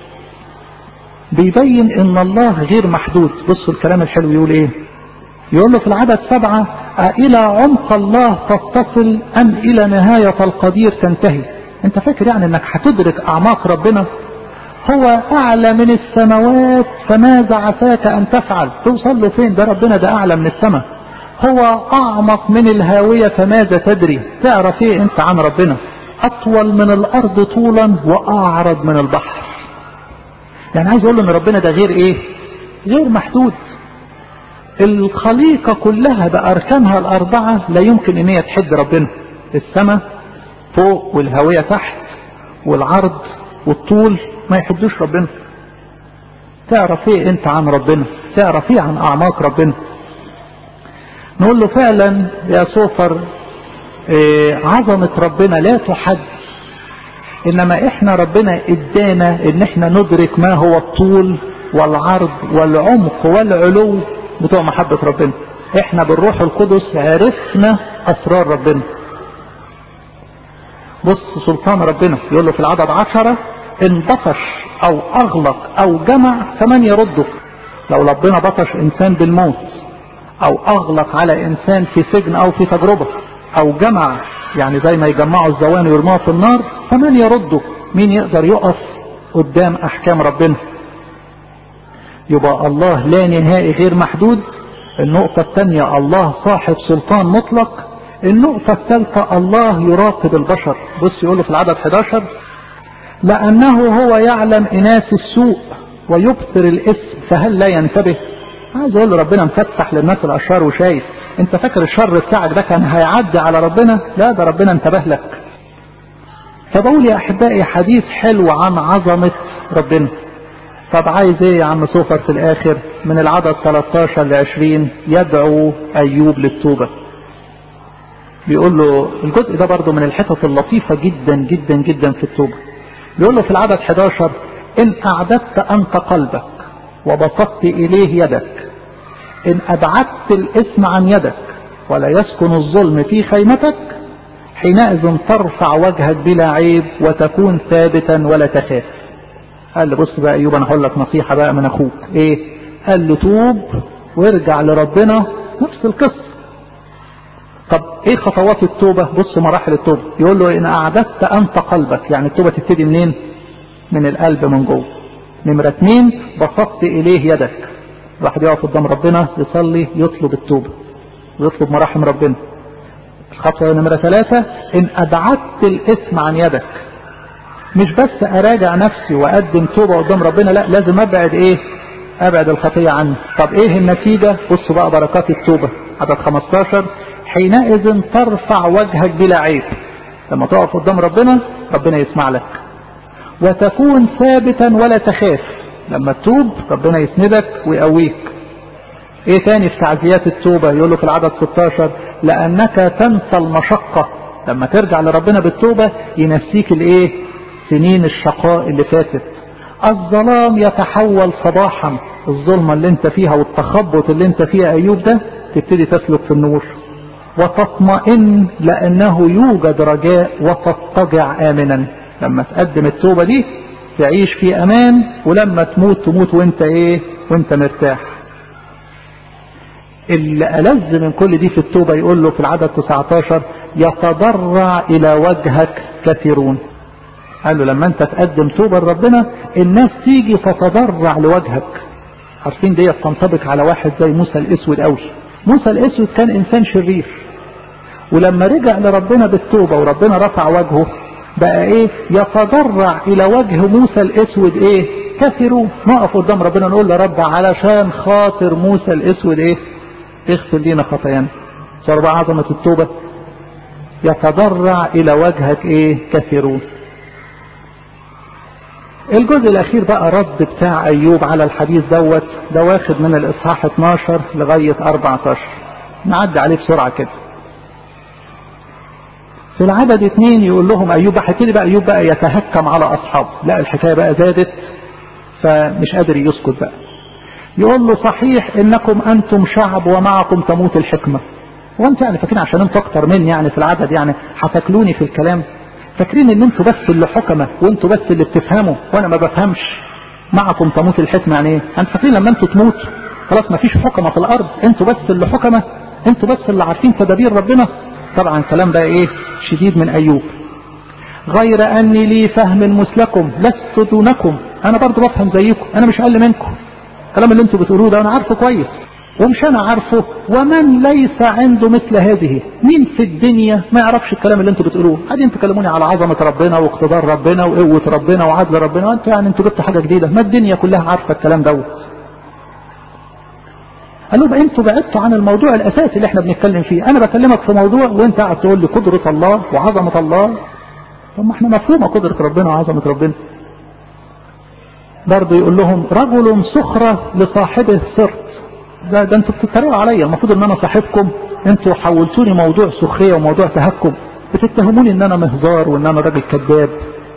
S1: بيبين ان الله غير محدود بصوا الكلام الحلو يقول ايه يقول له في العدد سبعة الى عمق الله تتصل ام الى نهاية القدير تنتهي انت فاكر يعني انك هتدرك اعماق ربنا هو اعلى من السماوات فماذا عساك ان تفعل توصل له فين ده ربنا ده اعلى من السماء هو اعمق من الهاوية فماذا تدري تعرف ايه انت عن ربنا اطول من الارض طولا واعرض من البحر يعني عايز اقول له ان ربنا ده غير ايه غير محدود الخليقة كلها بأركانها الأربعة لا يمكن ان هي تحد ربنا السماء فوق والهوية تحت والعرض والطول ما يحدوش ربنا تعرف ايه انت عن ربنا تعرف ايه عن اعماق ربنا نقول له فعلا يا صوفر إيه عظمة ربنا لا تحد انما احنا ربنا ادانا ان احنا ندرك ما هو الطول والعرض والعمق والعلو بتوع محبة ربنا احنا بالروح القدس عرفنا اسرار ربنا بص سلطان ربنا يقول له في العدد عشرة ان بطش او اغلق او جمع فمن يرده لو ربنا بطش انسان بالموت او اغلق على انسان في سجن او في تجربة او جمع يعني زي ما يجمعوا الزوان ويرموها في النار فمن يرده مين يقدر يقف قدام احكام ربنا يبقى الله لا نهائي غير محدود النقطة الثانية الله صاحب سلطان مطلق النقطة الثالثة الله يراقب البشر بص يقول في العدد 11 لأنه هو يعلم إناث السوء ويبصر الاسم فهل لا ينتبه عايز اقول له ربنا مفتح للناس الاشرار وشايف انت فاكر الشر بتاعك ده كان هيعدي على ربنا لا ده ربنا انتبه لك فبقول يا احبائي حديث حلو عن عظمة ربنا طب عايز ايه يا عم سوفر في الاخر من العدد 13 ل 20 يدعو ايوب للتوبة بيقول له الجزء ده برضه من الحتت اللطيفة جدا جدا جدا في التوبة بيقول له في العدد 11 ان اعددت انت قلبك وبسطت اليه يدك ان ابعدت الاثم عن يدك ولا يسكن الظلم في خيمتك حينئذ ترفع وجهك بلا عيب وتكون ثابتا ولا تخاف قال له بص بقى ايوب انا هقول لك نصيحه بقى من اخوك ايه قال له توب وارجع لربنا نفس القصه طب ايه خطوات التوبه بص مراحل التوبه يقول له ان اعددت انت قلبك يعني التوبه تبتدي منين من القلب من جوه نمرة اتنين بسطت اليه يدك الواحد يقف قدام ربنا يصلي يطلب التوبة ويطلب مراحم ربنا الخطوة نمرة ثلاثة ان ابعدت الاثم عن يدك مش بس اراجع نفسي واقدم توبة قدام ربنا لا لازم ابعد ايه ابعد الخطية عني طب ايه النتيجة بصوا بقى بركات التوبة عدد 15 حينئذ ترفع وجهك بلا عيب لما تقف قدام ربنا ربنا يسمع لك وتكون ثابتا ولا تخاف لما تتوب ربنا يسندك ويقويك ايه تاني في تعزيات التوبة يقول له في العدد 16 لانك تنسى المشقة لما ترجع لربنا بالتوبة ينسيك الايه سنين الشقاء اللي فاتت الظلام يتحول صباحا الظلمة اللي انت فيها والتخبط اللي انت فيها ايوب ده تبتدي تسلك في النور وتطمئن لانه يوجد رجاء وتضطجع امنا لما تقدم التوبة دي تعيش في امان ولما تموت تموت وانت ايه وانت مرتاح اللي ألذ من كل دي في التوبة يقول له في العدد 19 يتضرع إلى وجهك كثيرون قال له لما انت تقدم توبة لربنا الناس تيجي تتضرع لوجهك عارفين دي تنطبق على واحد زي موسى الاسود قوي موسى الاسود كان انسان شرير ولما رجع لربنا بالتوبة وربنا رفع وجهه بقى ايه يتضرع الى وجه موسى الاسود ايه كثروا نقف قدام ربنا نقول له رب علشان خاطر موسى الاسود ايه اغفر لينا خطايانا صار بقى عظمة التوبة يتضرع الى وجهك ايه كثيرون الجزء الاخير بقى رد بتاع ايوب على الحديث دوت ده واخد من الاصحاح 12 لغاية 14 نعدي عليه بسرعة كده في العدد اثنين يقول لهم ايوب هيبتدي بقى ايوب بقى يتهكم على اصحابه لا الحكايه بقى زادت فمش قادر يسكت بقى يقول له صحيح انكم انتم شعب ومعكم تموت الحكمه وانت يعني فاكرين عشان انتوا اكتر مني يعني في العدد يعني هتاكلوني في الكلام فاكرين ان انتوا بس اللي حكمه وانتوا بس اللي بتفهموا وانا ما بفهمش معكم تموت الحكمه يعني ايه انتوا فاكرين لما انتوا تموتوا خلاص ما فيش حكمه في الارض انتوا بس اللي حكمه انتوا بس اللي عارفين تدابير ربنا طبعا الكلام ده ايه شديد من ايوب غير اني لي فهم مثلكم لست دونكم انا برضو بفهم زيكم انا مش اقل منكم الكلام اللي انتوا بتقولوه ده انا عارفه كويس ومش انا عارفه ومن ليس عنده مثل هذه مين في الدنيا ما يعرفش الكلام اللي انتوا بتقولوه قاعدين تكلموني على عظمه ربنا واقتدار ربنا وقوه ربنا وعدل ربنا وانتوا يعني انتوا جبتوا حاجه جديده ما الدنيا كلها عارفه الكلام دوت قال لهم انتوا بعدتوا عن الموضوع الاساسي اللي احنا بنتكلم فيه انا بكلمك في موضوع وانت قاعد تقول لي قدرة الله وعظمة الله طب ما احنا مفهومة قدرة ربنا وعظمة ربنا برضه يقول لهم رجل سخرة لصاحبه صرت ده, ده انتوا بتتريقوا عليا المفروض ان انا صاحبكم انتوا حولتوني موضوع سخرية وموضوع تهكم بتتهموني ان انا مهزار وان انا راجل كذاب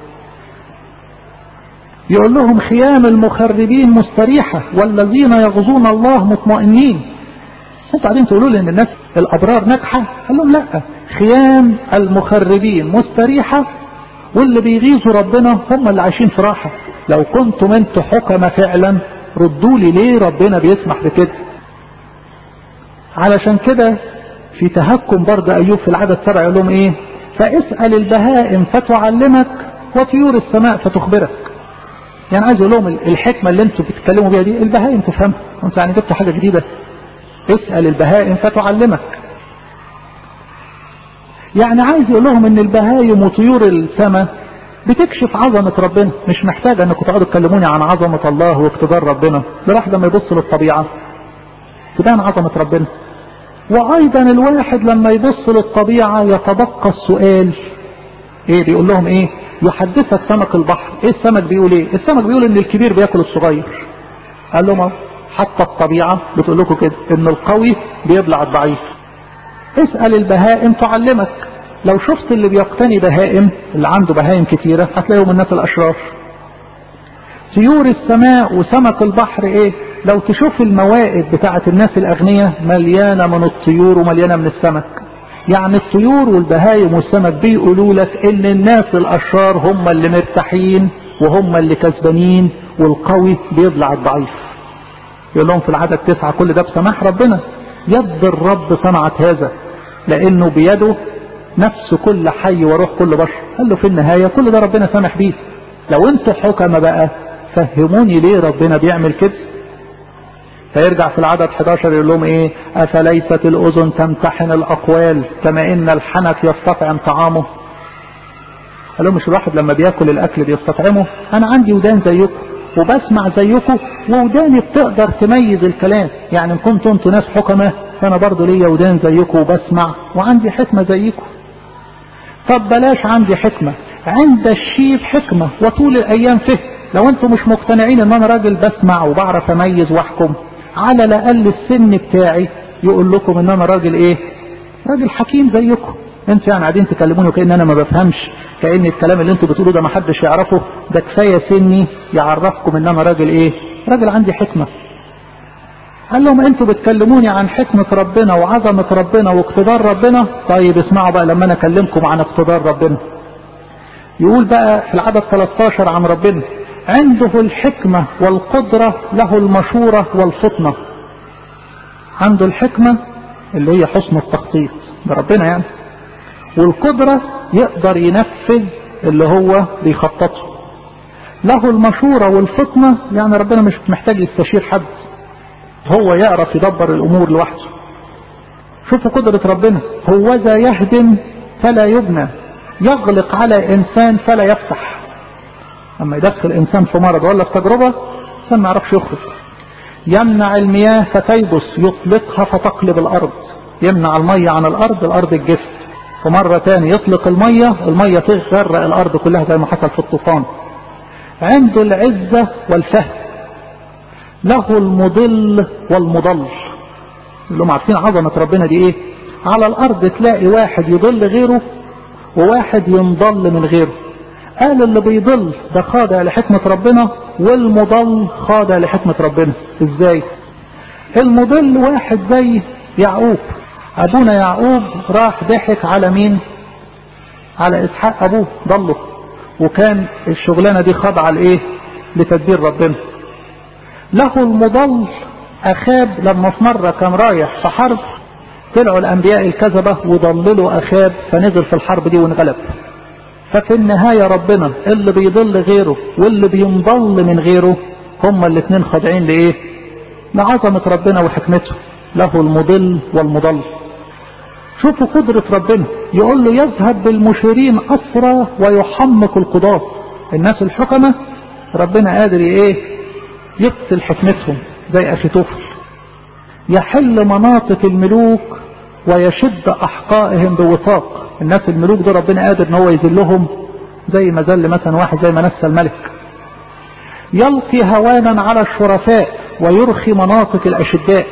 S1: يقول لهم خيام المخربين مستريحة والذين يغزون الله مطمئنين انتوا قاعدين تقولوا لي ان الناس الابرار ناجحه قال لهم لا خيام المخربين مستريحه واللي بيغيظوا ربنا هم اللي عايشين في راحه لو كنتم انتوا حكمة فعلا ردوا لي ليه ربنا بيسمح بكده علشان كده في تهكم برضه ايوب في العدد سبع يقول لهم ايه فاسال البهائم فتعلمك وطيور السماء فتخبرك يعني عايز اقول لهم الحكمه اللي انتوا بتتكلموا بيها دي البهائم تفهمها انتوا يعني جبتوا حاجه جديده اسال البهائم فتعلمك يعني عايز يقول لهم ان البهايم وطيور السماء بتكشف عظمة ربنا مش محتاجة انكم تقعدوا تكلموني عن عظمة الله واقتدار ربنا الواحد لما يبص للطبيعة تبان عظمة ربنا وايضا الواحد لما يبص للطبيعة يتبقى السؤال ايه بيقول لهم ايه يحدثك سمك البحر ايه السمك بيقول ايه السمك بيقول ان الكبير بياكل الصغير قال لهم حتى الطبيعة بتقول لكم كده ان القوي بيبلع الضعيف اسأل البهائم تعلمك لو شفت اللي بيقتني بهائم اللي عنده بهائم كتيرة هتلاقيهم الناس الأشرار طيور السماء وسمك البحر ايه لو تشوف الموائد بتاعة الناس الأغنياء مليانة من الطيور ومليانة من السمك يعني الطيور والبهايم والسمك بيقولوا لك ان الناس الأشرار هم اللي مرتاحين وهم اللي كسبانين والقوي بيبلع الضعيف يقول لهم في العدد تسعة كل ده بسماح ربنا يد الرب صنعت هذا لانه بيده نفس كل حي وروح كل بشر قال له في النهاية كل ده ربنا سامح بيه لو انتوا حكمة بقى فهموني ليه ربنا بيعمل كده فيرجع في العدد 11 يقول لهم ايه افليست الاذن تمتحن الاقوال كما ان الحنك يستطعم طعامه قال لهم مش الواحد لما بياكل الاكل بيستطعمه انا عندي ودان زيكم وبسمع زيكم ووداني بتقدر تميز الكلام يعني ان كنتم انتوا ناس حكمة فانا برضه ليا ودان زيكم وبسمع وعندي حكمة زيكم طب بلاش عندي حكمة عند الشيب حكمة وطول الايام فهم لو انتم مش مقتنعين ان انا راجل بسمع وبعرف اميز واحكم على الاقل السن بتاعي يقول لكم ان انا راجل ايه راجل حكيم زيكم انتوا يعني قاعدين تكلموني وكأن انا ما بفهمش كأن الكلام اللي انتوا بتقولوه ده ما حدش يعرفه ده كفاية سني يعرفكم ان انا راجل ايه راجل عندي حكمة قال لهم انتوا بتكلموني عن حكمة ربنا وعظمة ربنا واقتدار ربنا طيب اسمعوا بقى لما انا اكلمكم عن اقتدار ربنا يقول بقى في العدد 13 عن ربنا عنده الحكمة والقدرة له المشورة والفطنة عنده الحكمة اللي هي حسن التخطيط ده ربنا يعني والقدرة يقدر ينفذ اللي هو بيخططه له المشورة والفطنة يعني ربنا مش محتاج يستشير حد هو يعرف يدبر الأمور لوحده شوفوا قدرة ربنا هو ذا يهدم فلا يبنى يغلق على إنسان فلا يفتح أما يدخل إنسان في مرض ولا في تجربة إنسان ما يعرفش يخرج يمنع المياه فتيبس يطلقها فتقلب الأرض يمنع المية عن الأرض الأرض الجف ومرة تاني يطلق المية المية تغرق الأرض كلها زي ما حصل في الطوفان عنده العزة والفهم له المضل والمضل اللي هم عارفين عظمة ربنا دي ايه على الأرض تلاقي واحد يضل غيره وواحد ينضل من غيره قال اللي بيضل ده خاضع لحكمة ربنا والمضل خاضع لحكمة ربنا ازاي المضل واحد زي يعقوب ابونا يعقوب راح ضحك على مين على اسحاق ابوه ضله وكان الشغلانة دي خاضعة لايه لتدبير ربنا له المضل اخاب لما في مرة كان رايح في حرب طلعوا الانبياء الكذبة وضللوا اخاب فنزل في الحرب دي وانغلب ففي النهاية ربنا اللي بيضل غيره واللي بينضل من غيره هما الاثنين خاضعين لايه لعظمة ربنا وحكمته له المضل والمضل شوفوا قدرة ربنا يقول له يذهب بالمشيرين أسرى ويحمق القضاة الناس الحكمة ربنا قادر ايه يقتل حكمتهم زي أخي طفل يحل مناطق الملوك ويشد أحقائهم بوثاق الناس الملوك دول ربنا قادر ان هو يذلهم زي ما ذل مثلا واحد زي ما نسى الملك يلقي هوانا على الشرفاء ويرخي مناطق الأشداء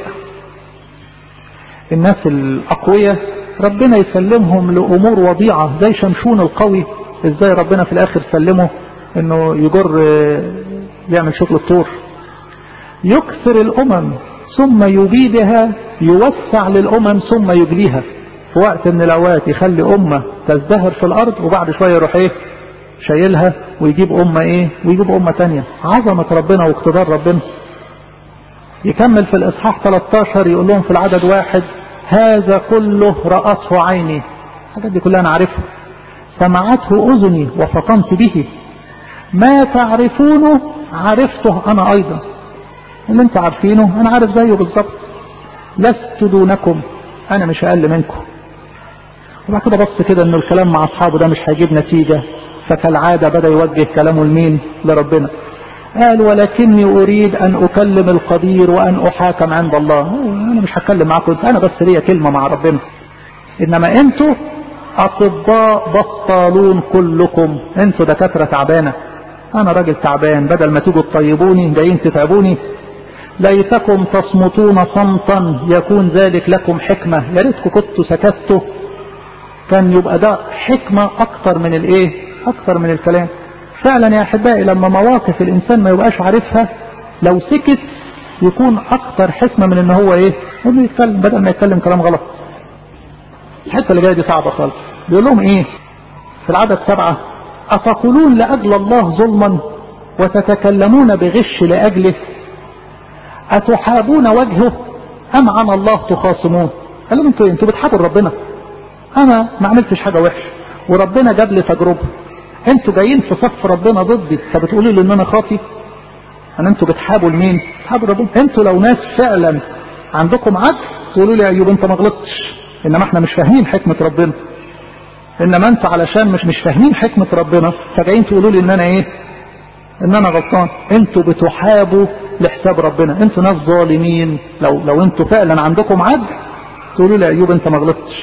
S1: الناس الأقوياء ربنا يسلمهم لأمور وضيعة زي شمشون القوي ازاي ربنا في الآخر سلمه انه يجر يعمل شغل الطور يكثر الأمم ثم يبيدها يوسع للأمم ثم يجليها في وقت من الأوقات يخلي أمة تزدهر في الأرض وبعد شوية يروح إيه شايلها ويجيب أمة إيه ويجيب أمة تانية عظمة ربنا واقتدار ربنا يكمل في الإصحاح 13 يقول لهم في العدد واحد هذا كله رأته عيني الحاجات دي كلها أنا عارفها سمعته أذني وفطنت به ما تعرفونه عرفته أنا أيضا اللي انت عارفينه أنا عارف زيه بالظبط لست دونكم أنا مش أقل منكم وبعد كده بص كده إنه الكلام مع أصحابه ده مش هيجيب نتيجة فكالعادة بدأ يوجه كلامه لمين لربنا قال ولكني أريد أن أكلم القدير وأن أحاكم عند الله أنا مش هتكلم معاكم أنا بس ليا كلمة مع ربنا إنما أنتوا أطباء بطالون كلكم أنتوا دكاترة تعبانة أنا راجل تعبان بدل ما تيجوا تطيبوني جايين تتعبوني ليتكم تصمتون صمتا يكون ذلك لكم حكمة يا ريتكم كنتوا سكتوا كان يبقى ده حكمة أكتر من الإيه أكتر من الكلام فعلا يا أحبائي لما مواقف الإنسان ما يبقاش عارفها لو سكت يكون أكتر حكمة من إن هو إيه إنه يتكلم بدل ما يتكلم كلام غلط الحتة اللي جاية دي صعبة خالص بيقول لهم إيه في العدد سبعة أتقولون لأجل الله ظلما وتتكلمون بغش لأجله أتحابون وجهه أم عن الله تخاصمون قال لهم انتوا انتوا بتحابوا ربنا أنا ما عملتش حاجة وحشة وربنا جاب لي تجربة انتوا جايين في صف ربنا ضدي فبتقولوا لي ان انا خاطي انا انتوا بتحابوا لمين بتحابوا ربنا انتوا لو ناس فعلا عندكم عدل تقولوا لي يا ايوب انت ما غلطتش انما احنا مش فاهمين حكمة ربنا انما انتوا علشان مش مش فاهمين حكمة ربنا فجايين تقولوا لي ان انا ايه ان انا غلطان انتوا بتحابوا لحساب ربنا انتوا ناس ظالمين لو لو انتوا فعلا عندكم عدل تقولوا لي يا ايوب انت ما غلطتش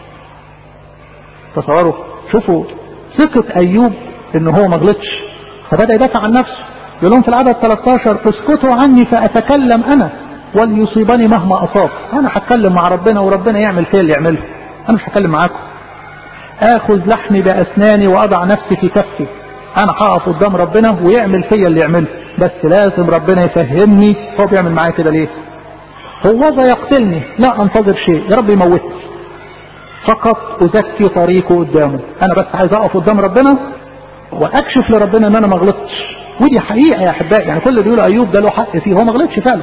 S1: تصوروا شوفوا ثقة أيوب إن هو ما غلطش فبدأ يدافع عن نفسه يقول لهم في العدد 13 اسكتوا عني فأتكلم أنا وليصيبني مهما أصاب أنا هتكلم مع ربنا وربنا يعمل فيا اللي يعمله أنا مش هتكلم معاكم آخذ لحمي بأسناني وأضع نفسي في كفي أنا هقف قدام ربنا ويعمل فيا اللي يعمله بس لازم ربنا يفهمني هو بيعمل معايا كده ليه هو ذا يقتلني لا أنتظر شيء يا رب يموتني فقط أزكي طريقه قدامه أنا بس عايز أقف قدام ربنا وأكشف لربنا إن أنا ما غلطتش ودي حقيقة يا أحبائي يعني كل اللي بيقول أيوب ده له حق فيه هو ما غلطش فعلا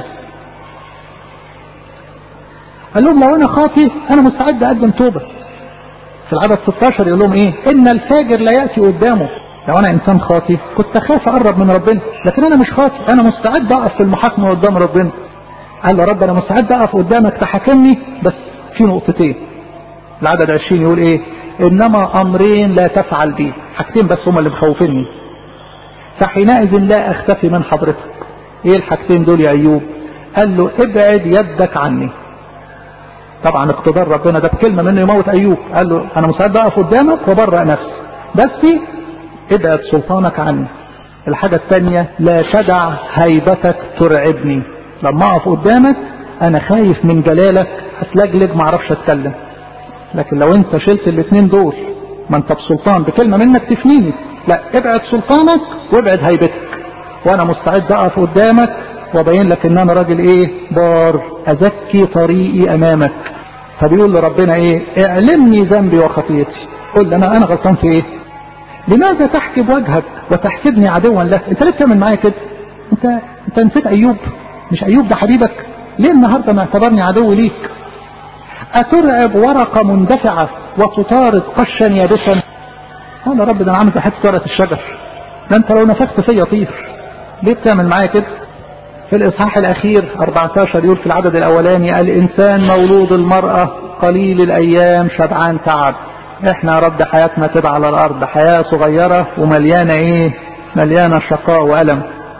S1: قال لهم لو أنا خاطي أنا مستعد أقدم توبة في العدد 16 يقول لهم إيه إن الفاجر لا يأتي قدامه لو أنا إنسان خاطي كنت أخاف أقرب من ربنا لكن أنا مش خاطي أنا مستعد أقف في المحاكمة قدام ربنا قال له رب أنا مستعد أقف قدامك تحاكمني بس في نقطتين العدد 20 يقول ايه انما امرين لا تفعل بي حاجتين بس هما اللي مخوفيني فحينئذ لا اختفي من حضرتك ايه الحاجتين دول يا ايوب قال له ابعد يدك عني طبعا اقتدار ربنا ده بكلمة منه يموت ايوب قال له انا مستعد اقف قدامك وبرأ نفسي بس ابعد سلطانك عني الحاجة الثانية لا تدع هيبتك ترعبني لما اقف قدامك انا خايف من جلالك هتلجلج معرفش اتكلم لكن لو انت شلت الاثنين دول ما انت بسلطان بكلمة منك تفنيني لا ابعد سلطانك وابعد هيبتك وانا مستعد اقف قدامك وابين لك ان انا راجل ايه بار ازكي طريقي امامك فبيقول لربنا ايه اعلمني ذنبي وخطيتي قل لي انا انا غلطان في ايه لماذا تحجب وجهك وتحسبني عدوا لك انت ليه بتعمل معايا كده انت انت نسيت ايوب مش ايوب ده حبيبك ليه النهارده معتبرني عدو ليك أترعب ورقة مندفعة وتطارد قشا يابسا قال يا رب ده انا عامل حته ورقة الشجر ده انت لو نفخت فيا طير ليه بتعمل معايا كده في الإصحاح الأخير 14 يقول في العدد الأولاني الإنسان مولود المرأة قليل الأيام شبعان تعب احنا يا رب حياتنا تبقى على الأرض حياة صغيرة ومليانة ايه مليانة شقاء وألم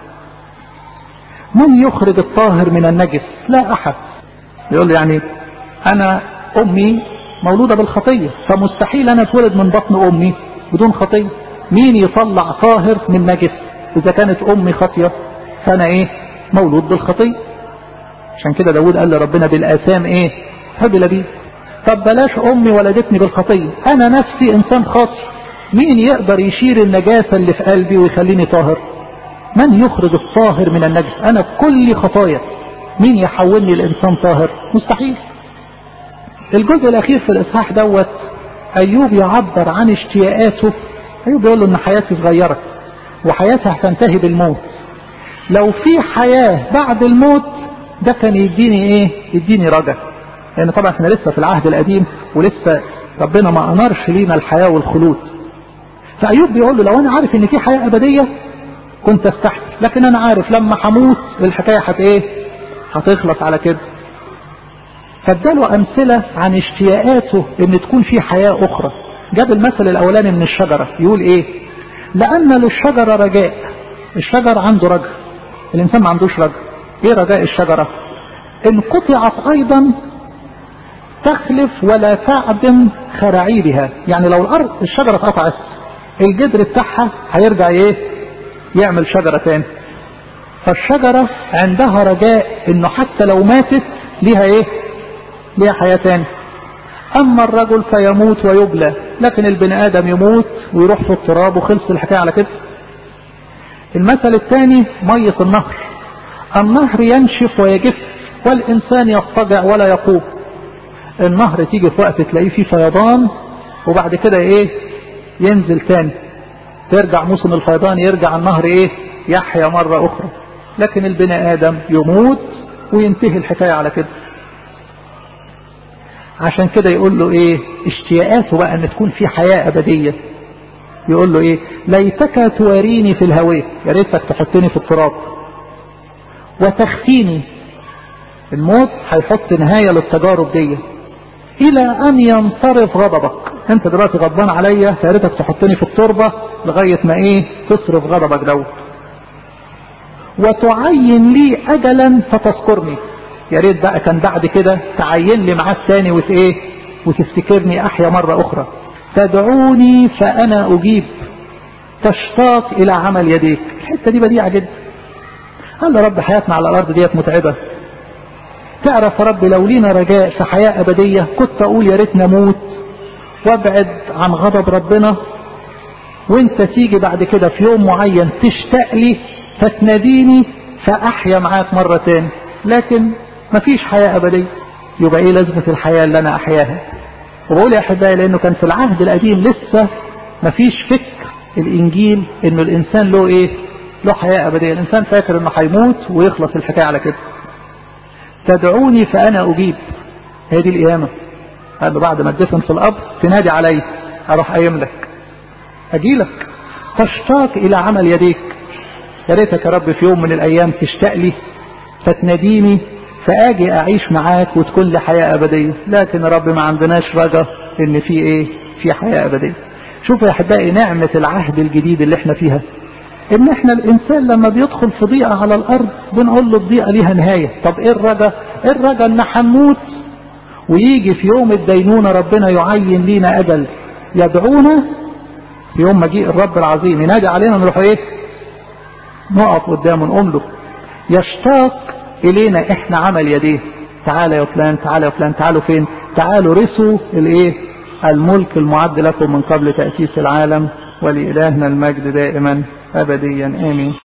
S1: من يخرج الطاهر من النجس لا أحد يقول يعني أنا أمي مولودة بالخطية فمستحيل أنا اتولد من بطن أمي بدون خطية مين يطلع طاهر من نجس إذا كانت أمي خطية فأنا إيه مولود بالخطية عشان كده داود قال لربنا بالآثام إيه هبل بي طب بلاش أمي ولدتني بالخطية أنا نفسي إنسان خاطي مين يقدر يشير النجاسة اللي في قلبي ويخليني طاهر من يخرج الطاهر من النجس أنا كل خطايا مين يحولني لإنسان طاهر مستحيل الجزء الأخير في الإصحاح دوت أيوب يعبر عن اشتياقاته أيوب بيقول له إن حياتي صغيرة وحياتي هتنتهي بالموت لو في حياة بعد الموت ده كان يديني إيه؟ يديني رجا لأن طبعا احنا لسه في العهد القديم ولسه ربنا ما أنارش لينا الحياة والخلود فأيوب بيقول له لو أنا عارف إن في حياة أبدية كنت استحمل لكن أنا عارف لما هموت الحكاية هت إيه؟ هتخلص على كده فاداله أمثلة عن اشتياقاته إن تكون في حياة أخرى جاب المثل الأولاني من الشجرة يقول إيه لأن للشجرة رجاء الشجر عنده رجاء الإنسان ما عندوش رجاء إيه رجاء الشجرة إن قطعت أيضا تخلف ولا تعدم خراعيبها يعني لو الأرض الشجرة اتقطعت الجدر بتاعها هيرجع إيه يعمل شجرة تاني فالشجرة عندها رجاء إنه حتى لو ماتت ليها إيه ليها حياة تاني أما الرجل فيموت ويبلى لكن البني آدم يموت ويروح في التراب وخلص الحكاية على كده المثل الثاني مية النهر النهر ينشف ويجف والإنسان يضطجع ولا يقوم النهر تيجي في وقت تلاقيه فيه فيضان وبعد كده ايه ينزل تاني ترجع موسم الفيضان يرجع النهر ايه يحيا مرة أخرى لكن البني آدم يموت وينتهي الحكاية على كده عشان كده يقول له ايه اشتياقاته بقى ان تكون في حياة ابدية يقول له ايه ليتك تواريني في الهواء يا ريتك تحطني في التراب وتخفيني الموت هيحط نهاية للتجارب دي الى ان ينصرف غضبك انت دلوقتي غضبان عليا يا ريتك تحطني في التربة لغاية ما ايه تصرف غضبك دوت وتعين لي اجلا فتذكرني يا ريت بقى كان بعد كده تعين لي معاك تاني وت ايه وتفتكرني احيا مرة اخرى تدعوني فانا اجيب تشتاق الى عمل يديك الحتة دي بديعة جدا قال رب حياتنا على الارض ديت متعبة تعرف يا رب لو لينا رجاء في حياة ابدية كنت اقول يا ريت نموت وابعد عن غضب ربنا وانت تيجي بعد كده في يوم معين تشتاق لي فتناديني فاحيا معاك مرة تاني لكن مفيش حياة أبدية يبقى إيه لازمة الحياة اللي أنا أحياها وبقول يا أحبائي لأنه كان في العهد القديم لسه مفيش فكر الإنجيل إنه الإنسان له إيه له حياة أبدية الإنسان فاكر إنه هيموت ويخلص الحكاية على كده تدعوني فأنا أجيب هي دي القيامة قال له بعد ما تدفن في القبر تنادي علي أروح قايم لك أجيلك تشتاق إلى عمل يديك يا ريتك يا رب في يوم من الأيام تشتاق لي فتناديني فاجي اعيش معاك وتكون لي حياة ابدية لكن يا رب ما عندناش رجا ان في ايه في حياة ابدية شوفوا يا احبائي نعمة العهد الجديد اللي احنا فيها ان احنا الانسان لما بيدخل في ضيقة على الارض بنقول له الضيقة ليها نهاية طب ايه الرجا ايه الرجا ان هنموت ويجي في يوم الدينونة ربنا يعين لينا اجل يدعونا في يوم مجيء الرب العظيم ينادي علينا نروح ايه نقف قدامه نقوم له يشتاق الينا احنا عمل يديه تعالى يا فلان تعالى يا فلان تعالوا فين تعالوا رثوا الايه الملك المعد لكم من قبل تأسيس العالم ولإلهنا المجد دائما أبديا آمين